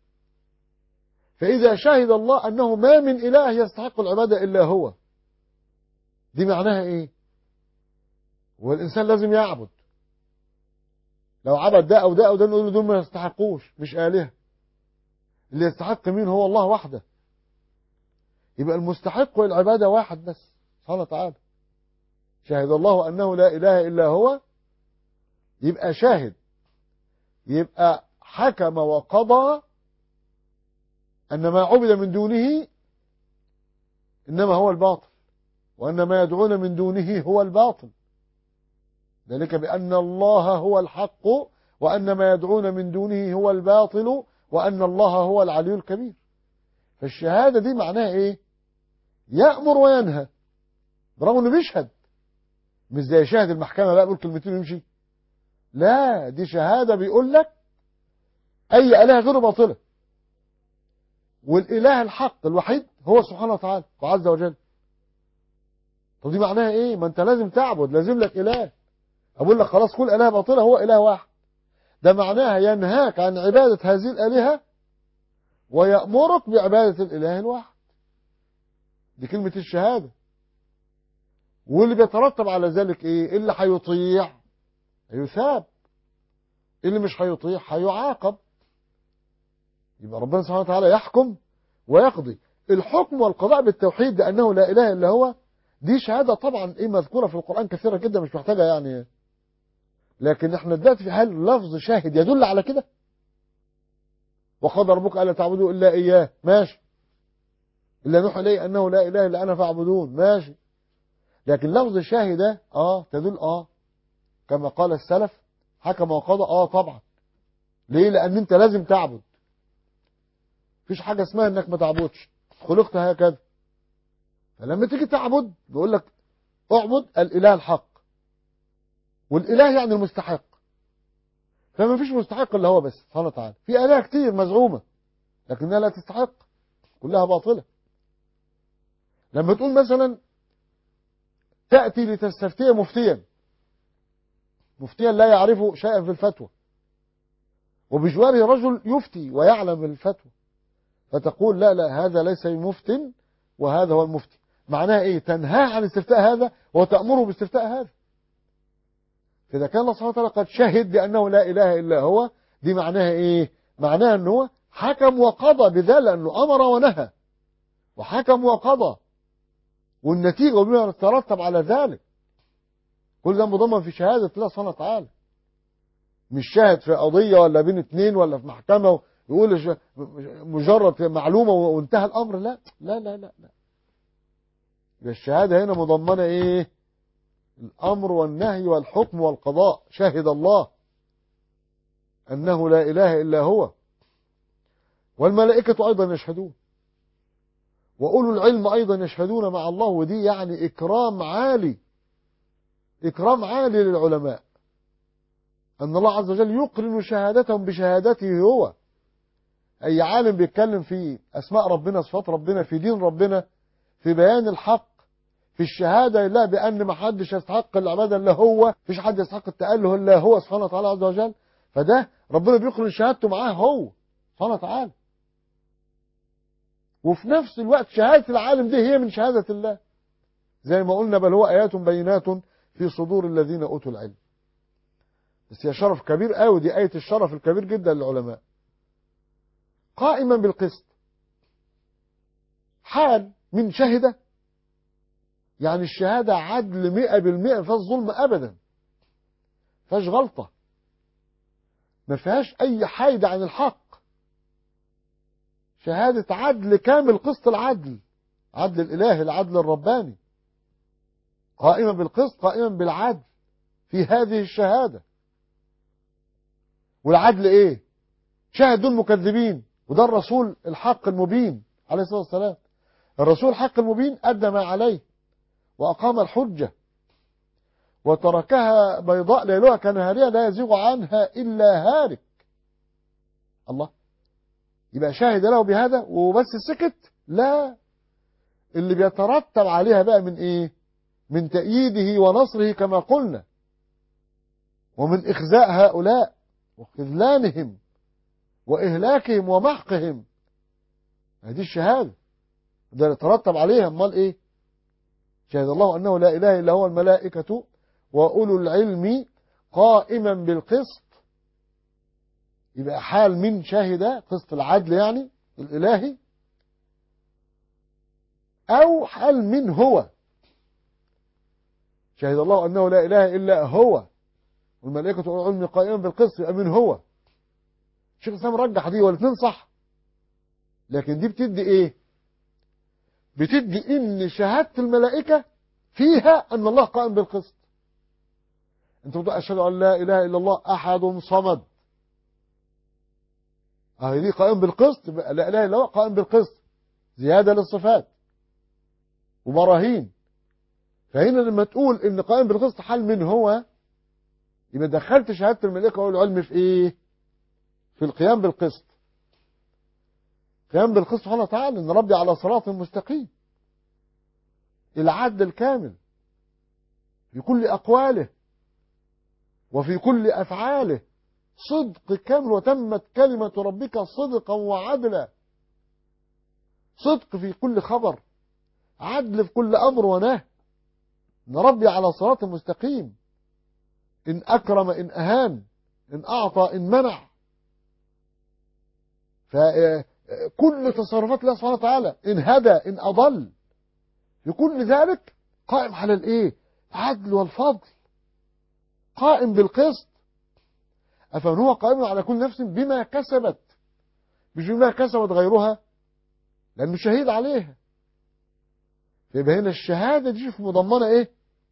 فاذا شهد الله انه ما من اله يستحق العباده الا هو دي معناها ايه والانسان لازم يعبد لو عبد ده او ده او ده نقول له دول ما يستحقوش مش الهه اللي يستحق مين هو الله وحده يبقى المستحق العباده واحد بس سبحانه وتعالى شهد الله انه لا اله الا هو يبقى شاهد يبقى حكم وقضى ان ما عبد من دونه انما هو الباطل وأن ما يدعون من دونه هو الباطل ذلك بأن الله هو الحق وأن ما يدعون من دونه هو الباطل وأن الله هو العلي الكبير فالشهادة دي معناها إيه يأمر وينهى برغم أنه بيشهد مش زي شاهد المحكمة لا يقول كلمتين ويمشي لا دي شهادة بيقول لك أي إله غير باطلة والإله الحق الوحيد هو سبحانه وتعالى وعز وجل طب دي معناها ايه ما انت لازم تعبد لازم لك اله اقول لك خلاص كل اله باطله هو اله واحد ده معناها ينهاك عن عبادة هذه الالهة ويأمرك بعبادة الاله الواحد دي كلمة الشهادة واللي بيترتب على ذلك ايه اللي هيطيع هيثاب اللي مش هيطيع هيعاقب يبقى ربنا سبحانه وتعالى يحكم ويقضي الحكم والقضاء بالتوحيد لأنه لا إله إلا هو دي شهادة طبعا ايه مذكورة في القرآن كثيرة جدا مش محتاجة يعني لكن احنا دلوقتي في حال لفظ شاهد يدل على كده وقضى ربك الا تعبدوا الا اياه ماشي الا نوح اليه انه لا اله الا انا فاعبدون ماشي لكن لفظ شاهد اه تدل اه كما قال السلف حكم وقضى اه طبعا ليه لان انت لازم تعبد مفيش حاجة اسمها انك ما تعبدش خلقت هكذا فلما تيجي تعبد بيقول لك اعبد الاله الحق والاله يعني المستحق فما فيش مستحق الا هو بس سبحانه وتعالى في اله كتير مزعومه لكنها لا تستحق كلها باطله لما تقول مثلا تاتي لتستفتي مفتيا مفتيا لا يعرف شيئا في الفتوى وبجواره رجل يفتي ويعلم الفتوى فتقول لا لا هذا ليس بمفت وهذا هو المفتي معناها ايه تنهاه عن استفتاء هذا وتأمره باستفتاء هذا فإذا كان الله سبحانه وتعالى قد شهد بأنه لا إله إلا هو دي معناها ايه معناها أنه هو حكم وقضى بذلك لأنه أمر ونهى وحكم وقضى والنتيجة وبما يترتب على ذلك كل ده مضمن في شهادة الله سبحانه وتعالى مش شاهد في قضية ولا بين اتنين ولا في محكمة يقول ش- مجرد معلومة وانتهى الأمر لا لا لا لا, لا. يبقى الشهادة هنا مضمنة ايه الأمر والنهي والحكم والقضاء شهد الله أنه لا إله إلا هو والملائكة أيضا يشهدون وأولو العلم أيضا يشهدون مع الله ودي يعني إكرام عالي إكرام عالي للعلماء أن الله عز وجل يقرن شهادتهم بشهادته هو أي عالم بيتكلم في أسماء ربنا صفات ربنا في دين ربنا في بيان الحق في الشهادة لله بأن ما حدش يستحق العبادة إلا هو مفيش حد يستحق التأله إلا هو سبحانه وتعالى عز وجل فده ربنا بيقرن شهادته معاه هو سبحانه وتعالى وفي نفس الوقت شهادة العالم دي هي من شهادة الله زي ما قلنا بل هو آيات بينات في صدور الذين أوتوا العلم بس هي شرف كبير قوي دي آية الشرف الكبير جدا للعلماء قائما بالقسط حال من شهد يعني الشهادة عدل مئة بالمئة فيهاش ظلم أبدا فيهاش غلطة ما فيهاش أي حايدة عن الحق شهادة عدل كامل قسط العدل عدل الإله العدل الرباني قائما بالقسط قائما بالعدل في هذه الشهادة والعدل ايه شاهد دول مكذبين وده الرسول الحق المبين عليه الصلاة والسلام الرسول الحق المبين أدى ما عليه وأقام الحجة وتركها بيضاء ليلها كنهارها لا يزيغ عنها إلا هارك الله يبقى شاهد له بهذا وبس سكت لا اللي بيترتب عليها بقى من ايه من تأييده ونصره كما قلنا ومن إخزاء هؤلاء وخذلانهم وإهلاكهم ومحقهم هذه الشهادة ده يترتب عليها امال ايه شهد الله أنه لا إله إلا هو الملائكة وأولو العلم قائما بالقسط يبقى حال من شهد قسط العدل يعني الإلهي أو حال من هو شهد الله أنه لا إله إلا هو والملائكة أولو العلم قائما بالقسط يبقى من هو الشيخ الإسلام رجح دي والاثنين صح لكن دي بتدي إيه بتدي إن شهادة الملائكة فيها أن الله قائم بالقسط أنت بتقول أشهد أن لا إله إلا الله أحد صمد أهي دي قائم بالقسط لا إله إلا الله قائم بالقسط زيادة للصفات وبراهين فهنا لما تقول إن قائم بالقسط حال من هو يبقى دخلت شهادة الملائكة والعلم في إيه في القيام بالقسط قيام بالقسط سبحانه وتعالى إن ربي على صراط مستقيم العدل الكامل في كل أقواله وفي كل أفعاله صدق كامل وتمت كلمة ربك صدقا وعدلا صدق في كل خبر عدل في كل أمر ونهي إن ربي على صراط مستقيم إن أكرم إن أهان إن أعطى إن منع فكل تصرفات الله سبحانه وتعالى إن هدى إن أضل في كل ذلك قائم على الإيه العدل والفضل قائم بالقسط أفمن هو قائم على كل نفس بما كسبت مش بما كسبت غيرها لأنه شهيد عليها فيبقى هنا الشهادة دي شوف مضمنة إيه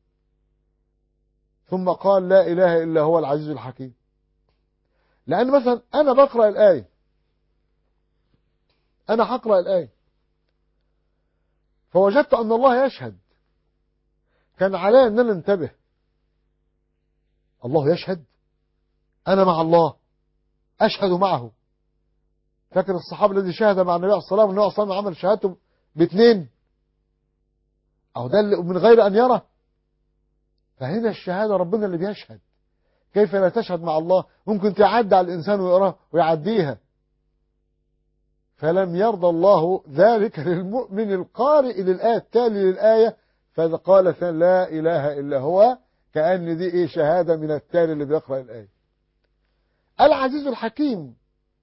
ثم قال لا إله إلا هو العزيز الحكيم لأن مثلا أنا بقرأ الآية أنا هقرأ الآية فوجدت أن الله يشهد كان علي أن أنا انتبه الله يشهد أنا مع الله أشهد معه فاكر الصحابة الذي شهد مع النبي عليه الصلاة والسلام النبي عليه الصلاة والسلام عمل شهادته باثنين أو ده من غير أن يرى فهنا الشهادة ربنا اللي بيشهد كيف لا تشهد مع الله ممكن تعدي على الإنسان ويقرأ ويعديها فلم يرضى الله ذلك للمؤمن القارئ للآية التالي للآية فقال لا إله إلا هو كأن دي إيه شهادة من التالي اللي بيقرأ الآية العزيز الحكيم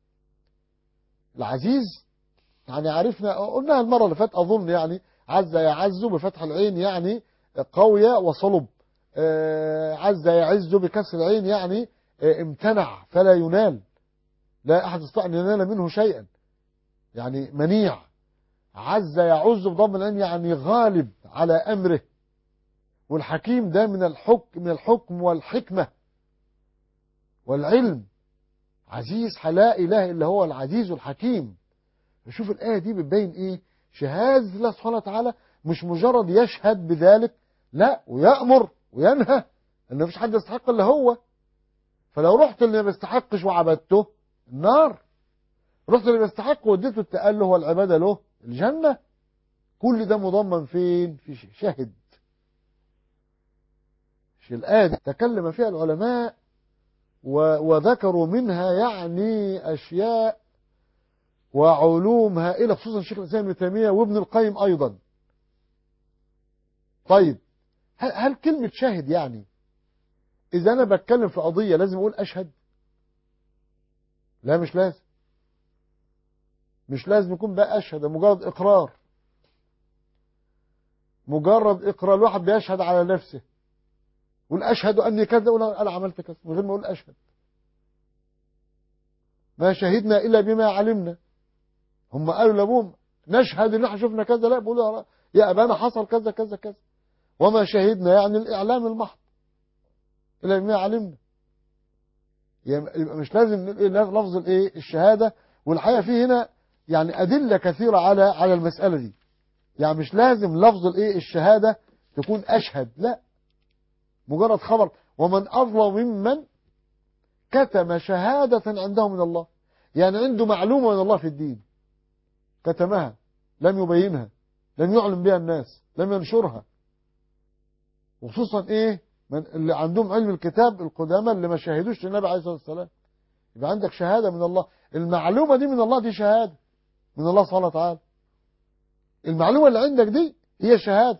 العزيز يعني عرفنا قلناها المرة اللي فاتت أظن يعني عز يعز بفتح العين يعني قوية وصلب عز يعز بكسر العين يعني امتنع فلا ينال لا أحد يستطيع أن ينال منه شيئا يعني منيع عز يعز بضم العين يعني غالب على أمره والحكيم ده من الحكم من الحكم والحكمة والعلم عزيز لا إله إلا هو العزيز الحكيم شوف الآية دي بتبين إيه شهادة الله سبحانه وتعالى مش مجرد يشهد بذلك لا ويأمر وينهى ان مفيش حد يستحق الا هو فلو رحت اللي ما بيستحقش وعبدته النار رحت اللي بيستحق واديته التأله والعبادة له الجنة كل ده مضمن فين في شهد في الآية دي تكلم فيها العلماء وذكروا منها يعني أشياء وعلوم هائلة خصوصا الشيخ الإسلام ابن تيمية وابن القيم أيضا طيب هل, هل كلمة شاهد يعني إذا أنا بتكلم في قضية لازم أقول أشهد لا مش لازم مش لازم يكون بقى أشهد مجرد إقرار مجرد إقرار الواحد بيشهد على نفسه يقول أشهد أني كذا أقول أنا عملت كذا من غير ما أقول أشهد ما شهدنا إلا بما علمنا هم قالوا لابوهم نشهد ان احنا شفنا كذا لا بيقولوا يا ابانا حصل كذا كذا كذا وما شهدنا يعني الاعلام المحض الا بما علمنا يبقى مش لازم لفظ الايه الشهاده والحقيقه في هنا يعني ادله كثيره على على المساله دي يعني مش لازم لفظ الايه الشهاده تكون اشهد لا مجرد خبر ومن اظلم ممن كتم شهاده عنده من الله يعني عنده معلومه من الله في الدين كتمها لم يبينها لم يعلم بها الناس لم ينشرها وخصوصا ايه من اللي عندهم علم الكتاب القدامى اللي ما شاهدوش للنبي عليه الصلاه والسلام يبقى عندك شهاده من الله المعلومه دي من الله دي شهاده من الله سبحانه وتعالى المعلومه اللي عندك دي هي شهاده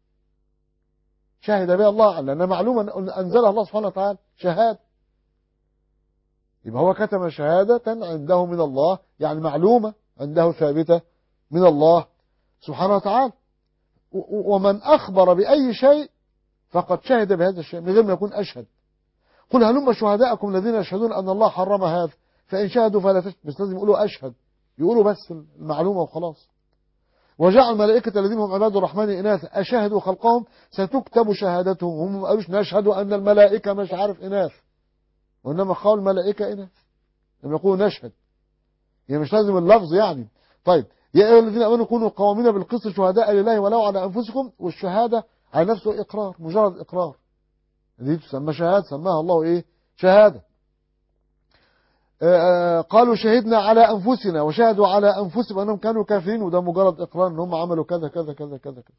شهد بها الله لانها معلومه انزلها الله سبحانه وتعالى شهاده يبقى هو كتم شهاده عنده من الله يعني معلومه عنده ثابتة من الله سبحانه وتعالى ومن أخبر بأي شيء فقد شهد بهذا الشيء من غير ما يكون أشهد قل هلم شهداءكم الذين يشهدون أن الله حرم هذا فإن شهدوا فلا تشهد بس لازم يقولوا أشهد يقولوا بس المعلومة وخلاص وجعل الملائكة الذين هم عباد الرحمن إناث أشهدوا خلقهم ستكتب شهادتهم هم ما قالوش نشهد أن الملائكة مش عارف إناث وإنما قالوا الملائكة إناث لما يقولوا نشهد يعني مش لازم اللفظ يعني طيب يا أيها الذين آمنوا كونوا قوامين بالقسط شهداء لله ولو على أنفسكم والشهادة على نفسه إقرار مجرد إقرار دي تسمى شهادة سماها الله إيه شهادة آآ آآ قالوا شهدنا على أنفسنا وشهدوا على أنفسهم أنهم كانوا كافرين وده مجرد إقرار أن هم عملوا كذا كذا كذا كذا كذا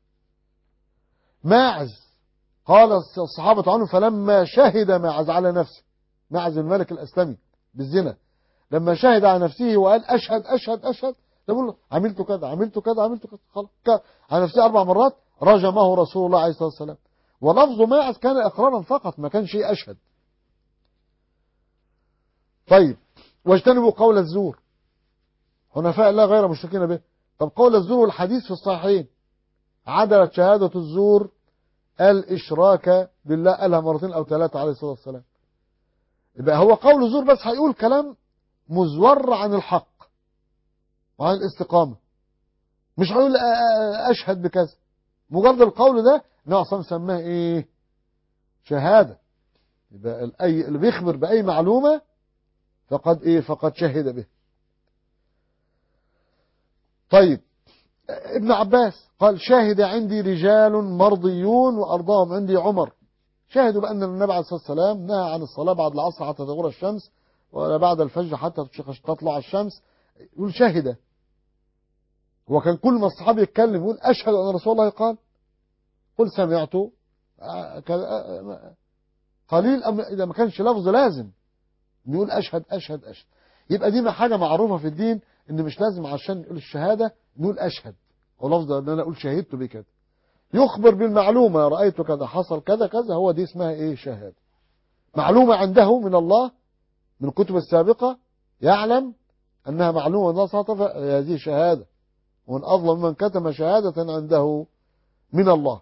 ماعز قال الصحابة عنه فلما شهد ماعز على نفسه ماعز الملك الأسلمي بالزنا لما شهد على نفسه وقال أشهد أشهد أشهد يقول له عملت كذا عملت كذا عملت كذا خلاص على نفسه أربع مرات رجمه رسول الله عليه الصلاة والسلام ولفظ ماعز كان إقرارا فقط ما كان شيء أشهد طيب واجتنبوا قول الزور حنفاء الله غير مشركين به طب قول الزور والحديث في الصحيحين عدلت شهادة الزور الإشراك بالله قالها مرتين أو ثلاثة عليه الصلاة والسلام يبقى هو قول الزور بس هيقول كلام مزور عن الحق وعن الاستقامة مش هيقول أشهد بكذا مجرد القول ده نعصم سماه إيه شهادة يبقى الأي اللي بيخبر بأي معلومة فقد إيه فقد شهد به طيب ابن عباس قال شاهد عندي رجال مرضيون وأرضاهم عندي عمر شاهدوا بأن النبي عليه الصلاة والسلام نهى عن الصلاة بعد العصر حتى تغرب الشمس ولا بعد الفجر حتى تطلع الشمس يقول شاهد هو كان كل ما الصحابي يتكلم يقول أشهد أن رسول الله قال قل سمعت قليل أم إذا ما كانش لفظ لازم نقول أشهد أشهد أشهد يبقى دي حاجة معروفة في الدين إن مش لازم عشان نقول الشهادة نقول أشهد ولفظ إن أنا أقول شهدت بكذا يخبر بالمعلومة رأيت كذا حصل كذا كذا هو دي اسمها إيه شهادة معلومة عنده من الله من الكتب السابقة يعلم أنها معلومة من الله سبحانه هذه شهادة ومن أظلم من كتم شهادة عنده من الله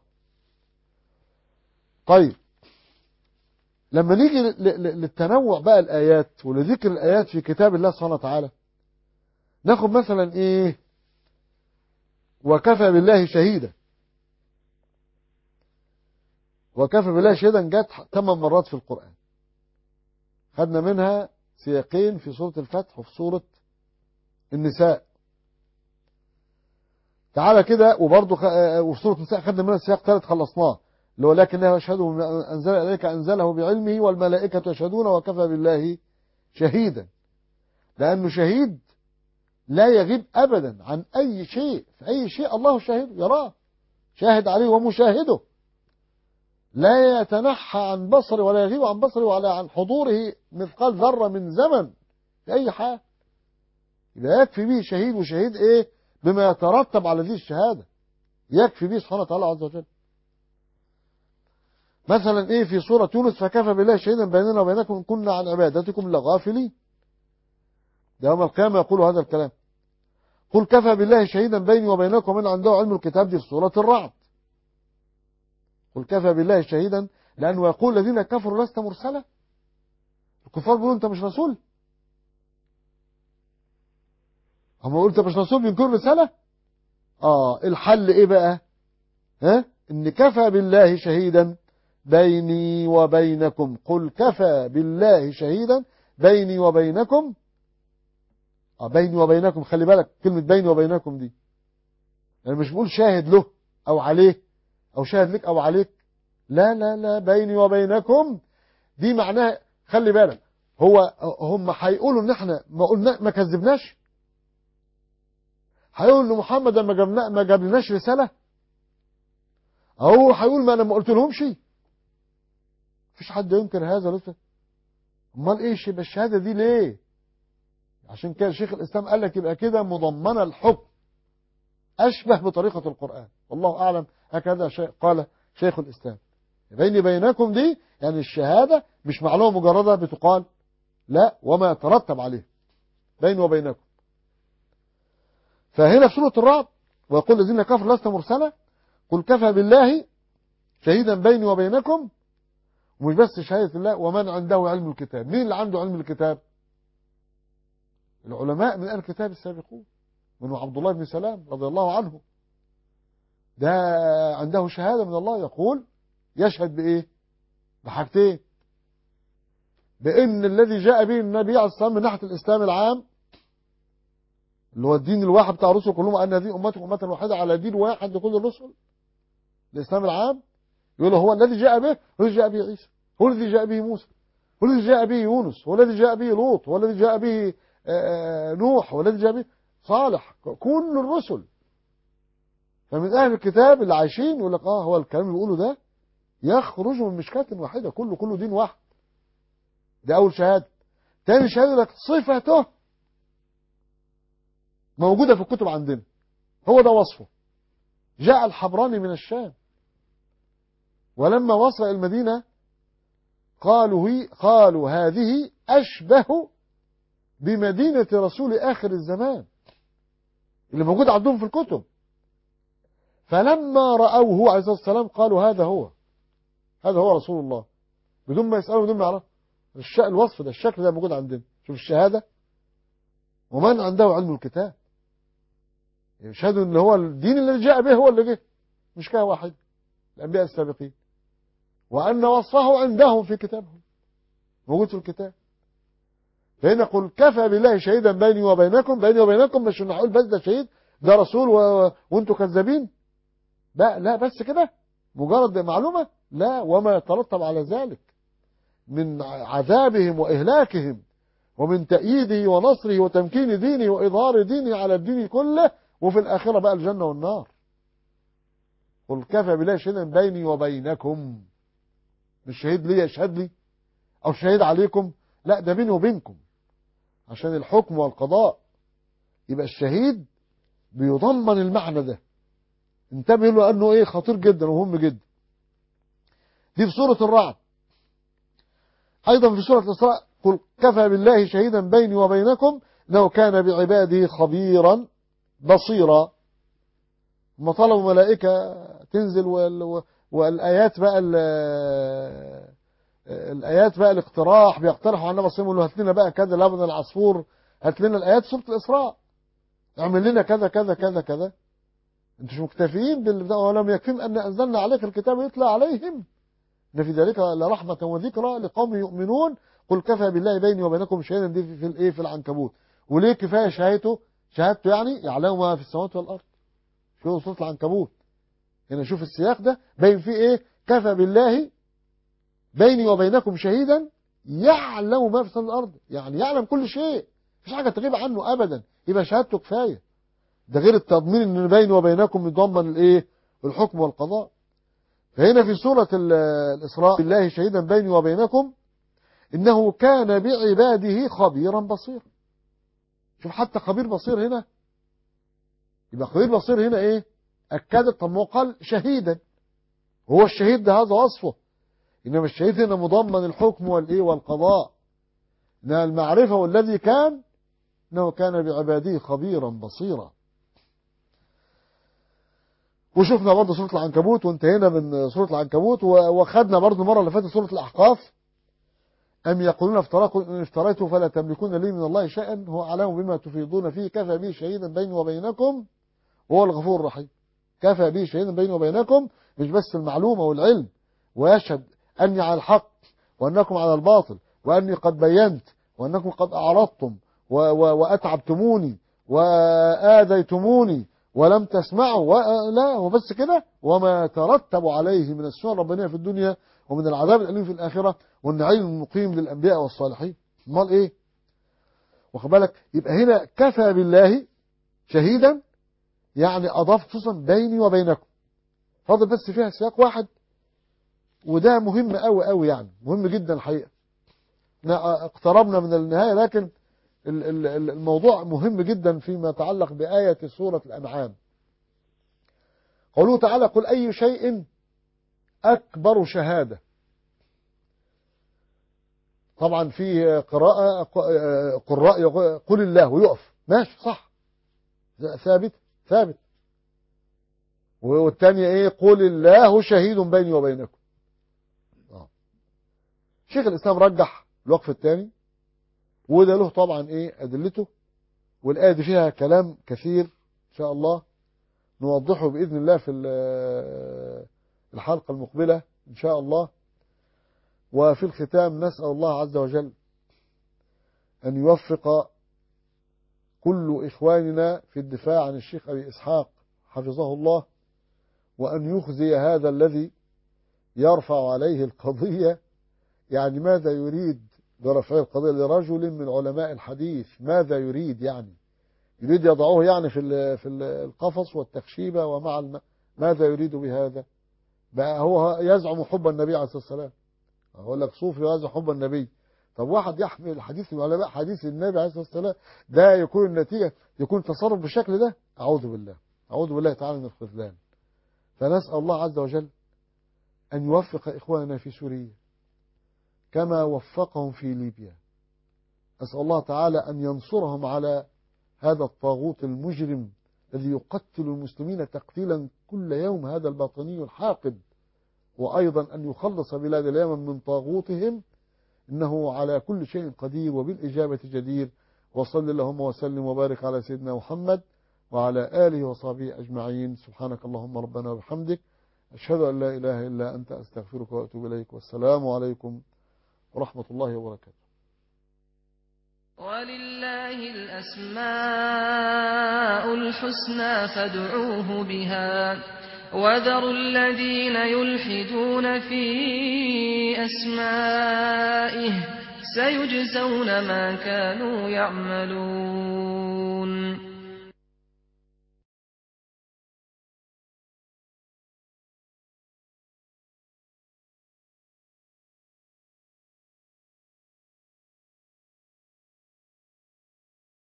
طيب لما نيجي للتنوع بقى الآيات ولذكر الآيات في كتاب الله سبحانه وتعالى ناخد مثلا إيه وكفى بالله شهيدا وكفى بالله شهيدا جت ثمان مرات في القرآن خدنا منها سياقين في سورة الفتح وفي سورة النساء تعالى كده وبرضه خ... وفي سورة النساء خدنا منها سياق ثالث خلصناه اللي هو لكنه يشهد أنزل إليك أنزله بعلمه والملائكة يشهدون وكفى بالله شهيدا لأنه شهيد لا يغيب أبدا عن أي شيء في أي شيء الله شاهد يراه شاهد عليه ومشاهده لا يتنحى عن بصره ولا يغيب عن بصره ولا عن حضوره مثقال ذرة من زمن في أي حال يبقى يكفي به شهيد وشهيد إيه بما يترتب على هذه الشهادة يكفي به سبحانه وتعالى عز وجل مثلا ايه في سورة يونس فكفى بالله شهيدا بيننا وبينكم ان كنا عن عبادتكم لغافلين ده يوم القيامة يقول هذا الكلام قل كفى بالله شهيدا بيني وبينكم من عنده علم الكتاب دي في سورة الرعد قل كفى بالله شهيدا لأنه يقول الذين كفروا لست مرسلا الكفار بيقولوا انت مش رسول هم قلت مش رسول بينكر رسالة اه الحل ايه بقى ها ان كفى بالله شهيدا بيني وبينكم قل كفى بالله شهيدا بيني وبينكم اه بيني وبينكم خلي بالك كلمة بيني وبينكم دي يعني مش بقول شاهد له او عليه او شاهد لك او عليك لا لا لا بيني وبينكم دي معناها خلي بالك هو هم هيقولوا ان احنا ما قلنا ما كذبناش هيقول ان محمد ما جابنا ما جابلناش رساله هو هيقول ما انا ما قلت لهمش مفيش حد ينكر هذا لسه امال ايش يبقى الشهاده دي ليه عشان كده شيخ الاسلام قال لك يبقى كده مضمنه الحكم اشبه بطريقه القران والله اعلم هكذا شيء قال شيخ الاسلام بيني بينكم دي يعني الشهاده مش معلومه مجرده بتقال لا وما يترتب عليه بيني وبينكم فهنا في سوره الرعد ويقول الذين كفروا لست مرسلا قل كفى بالله شهيدا بيني وبينكم ومش بس شهادة الله ومن عنده علم الكتاب مين اللي عنده علم الكتاب العلماء من أهل الكتاب السابقون منه عبد الله بن سلام رضي الله عنه ده عنده شهادة من الله يقول يشهد بإيه بحاجتين بأن الذي جاء به النبي عليه الصلاة والسلام من ناحية الإسلام العام اللي هو الدين الواحد بتاع الرسل كلهم أن هذه أمتكم أمة واحدة على دين واحد لكل الرسل الإسلام العام يقول هو الذي جاء به هو الذي جاء به عيسى هو الذي جاء به موسى هو الذي جاء به يونس هو الذي جاء به لوط هو الذي جاء به نوح هو الذي جاء به صالح كل الرسل فمن أهل الكتاب اللي عايشين يقول لك اه هو الكلام اللي بيقوله ده يخرج من مشكاة واحدة كله كله دين واحد ده أول شهادة تاني شهادة لك صفته موجودة في الكتب عندنا هو ده وصفه جاء الحبراني من الشام ولما وصل المدينة قالوا هي قالوا هذه أشبه بمدينة رسول آخر الزمان اللي موجود عندهم في الكتب فلما رأوه عليه الصلاة والسلام قالوا هذا هو هذا هو رسول الله بدون ما يسألوا بدون ما يعرفوا الوصف ده الشكل ده موجود عندنا شوف الشهادة ومن عنده علم الكتاب يشهدوا ان هو الدين الذي جاء به هو اللي جه مش كده واحد الأنبياء السابقين وأن وصفه عندهم في كتابهم موجود في الكتاب فهنا قل كفى بالله شهيدا بيني وبينكم بيني وبينكم مش هقول بس ده شهيد ده رسول و... وانتم كذابين لا لا بس كده مجرد معلومة لا وما يترتب على ذلك من عذابهم وإهلاكهم ومن تأييده ونصره وتمكين دينه وإظهار دينه على الدين كله وفي الآخرة بقى الجنة والنار قل كفى بالله شهيدا بيني وبينكم مش شهيد ليا يشهد لي او شهيد عليكم لا ده بيني وبينكم عشان الحكم والقضاء يبقى الشهيد بيضمن المعنى ده انتبه له انه ايه خطير جدا ومهم جدا دي في سورة الرعد ايضا في سورة الاسراء قل كفى بالله شهيدا بيني وبينكم انه كان بعباده خبيرا بصيرا هم طلبوا ملائكة تنزل وال... والايات بقى ال... الايات بقى الاقتراح بيقترحوا على النبي صلى الله عليه وسلم هات لنا بقى كذا لبن العصفور هات لنا الايات سوره الاسراء اعمل لنا كذا كذا كذا كذا انتوا مش مكتفيين بالبتاع ولم يكفيهم ان انزلنا عليك الكتاب يتلى عليهم ان في ذلك لرحمه وذكرى لقوم يؤمنون قل كفى بالله بيني وبينكم شهيدا دي في, في الايه في العنكبوت وليه كفايه شهادته شهادته يعني يعلم ما في السماوات والارض في سوره العنكبوت هنا شوف السياق ده باين فيه ايه كفى بالله بيني وبينكم شهيدا يعلم ما في السماء والارض يعني يعلم كل شيء مفيش حاجه تغيب عنه ابدا يبقى شهادته كفايه ده غير التضمين ان بيني وبينكم يضمن الايه الحكم والقضاء فهنا في سوره الاسراء بالله شهيدا بيني وبينكم انه كان بعباده خبيرا بصيرا شوف حتى خبير بصير هنا يبقى خبير بصير هنا ايه اكدت طب ما قال شهيدا هو الشهيد ده هذا وصفه إنما الشهيد هنا مضمن الحكم والإيه والقضاء إن المعرفة والذي كان إنه كان بعباده خبيرا بصيرا وشفنا برضه سورة العنكبوت وانتهينا من سورة العنكبوت وخدنا برضه المرة اللي فاتت سورة الأحقاف أم يقولون افتراكم إن افتريته فلا تملكون لي من الله شيئا هو أعلم بما تفيضون فيه كفى به شهيدا بيني وبينكم وهو الغفور الرحيم كفى به شهيدا بيني وبينكم مش بس المعلومة والعلم ويشهد أني على الحق وأنكم على الباطل وأني قد بينت وأنكم قد أعرضتم و و وأتعبتموني وآذيتموني ولم تسمعوا لا هو بس كده وما ترتب عليه من السنة الربانية في الدنيا ومن العذاب الأليم في الآخرة والنعيم المقيم للأنبياء والصالحين امال إيه واخد بالك يبقى هنا كفى بالله شهيدا يعني أضاف خصوصا بيني وبينكم فاضل بس فيها سياق واحد وده مهم قوي قوي يعني مهم جدا الحقيقة اقتربنا من النهاية لكن الموضوع مهم جدا فيما يتعلق بآية سورة الأنعام قوله تعالى قل أي شيء أكبر شهادة طبعا في قراءة قراء قل الله ويقف ماشي صح ثابت ثابت والثانية ايه قل الله شهيد بيني وبينكم شيخ الإسلام رجح الوقف الثاني وده له طبعا ايه أدلته والآية دي فيها كلام كثير إن شاء الله نوضحه بإذن الله في الحلقة المقبلة إن شاء الله وفي الختام نسأل الله عز وجل أن يوفق كل إخواننا في الدفاع عن الشيخ أبي إسحاق حفظه الله وأن يخزي هذا الذي يرفع عليه القضية يعني ماذا يريد برفع القضية لرجل من علماء الحديث ماذا يريد يعني يريد يضعوه يعني في في القفص والتخشيبة ومع الم... ماذا يريد بهذا بقى هو يزعم حب النبي عليه الصلاة والسلام أقول لك صوفي يزعم حب النبي طب واحد يحمل حديث من علماء حديث النبي عليه الصلاة والسلام ده يكون النتيجة يكون تصرف بالشكل ده أعوذ بالله أعوذ بالله تعالى من الخذلان فنسأل الله عز وجل أن يوفق إخواننا في سوريا كما وفقهم في ليبيا أسأل الله تعالى أن ينصرهم على هذا الطاغوت المجرم الذي يقتل المسلمين تقتيلا كل يوم هذا الباطني الحاقد وأيضا أن يخلص بلاد اليمن من طاغوتهم إنه على كل شيء قدير وبالإجابة جدير وصل اللهم وسلم وبارك على سيدنا محمد وعلى آله وصحبه أجمعين سبحانك اللهم ربنا وبحمدك أشهد أن لا إله إلا أنت أستغفرك وأتوب إليك والسلام عليكم ورحمة الله وبركاته ولله الأسماء الحسنى فادعوه بها وذروا الذين يلحدون في أسمائه سيجزون ما كانوا يعملون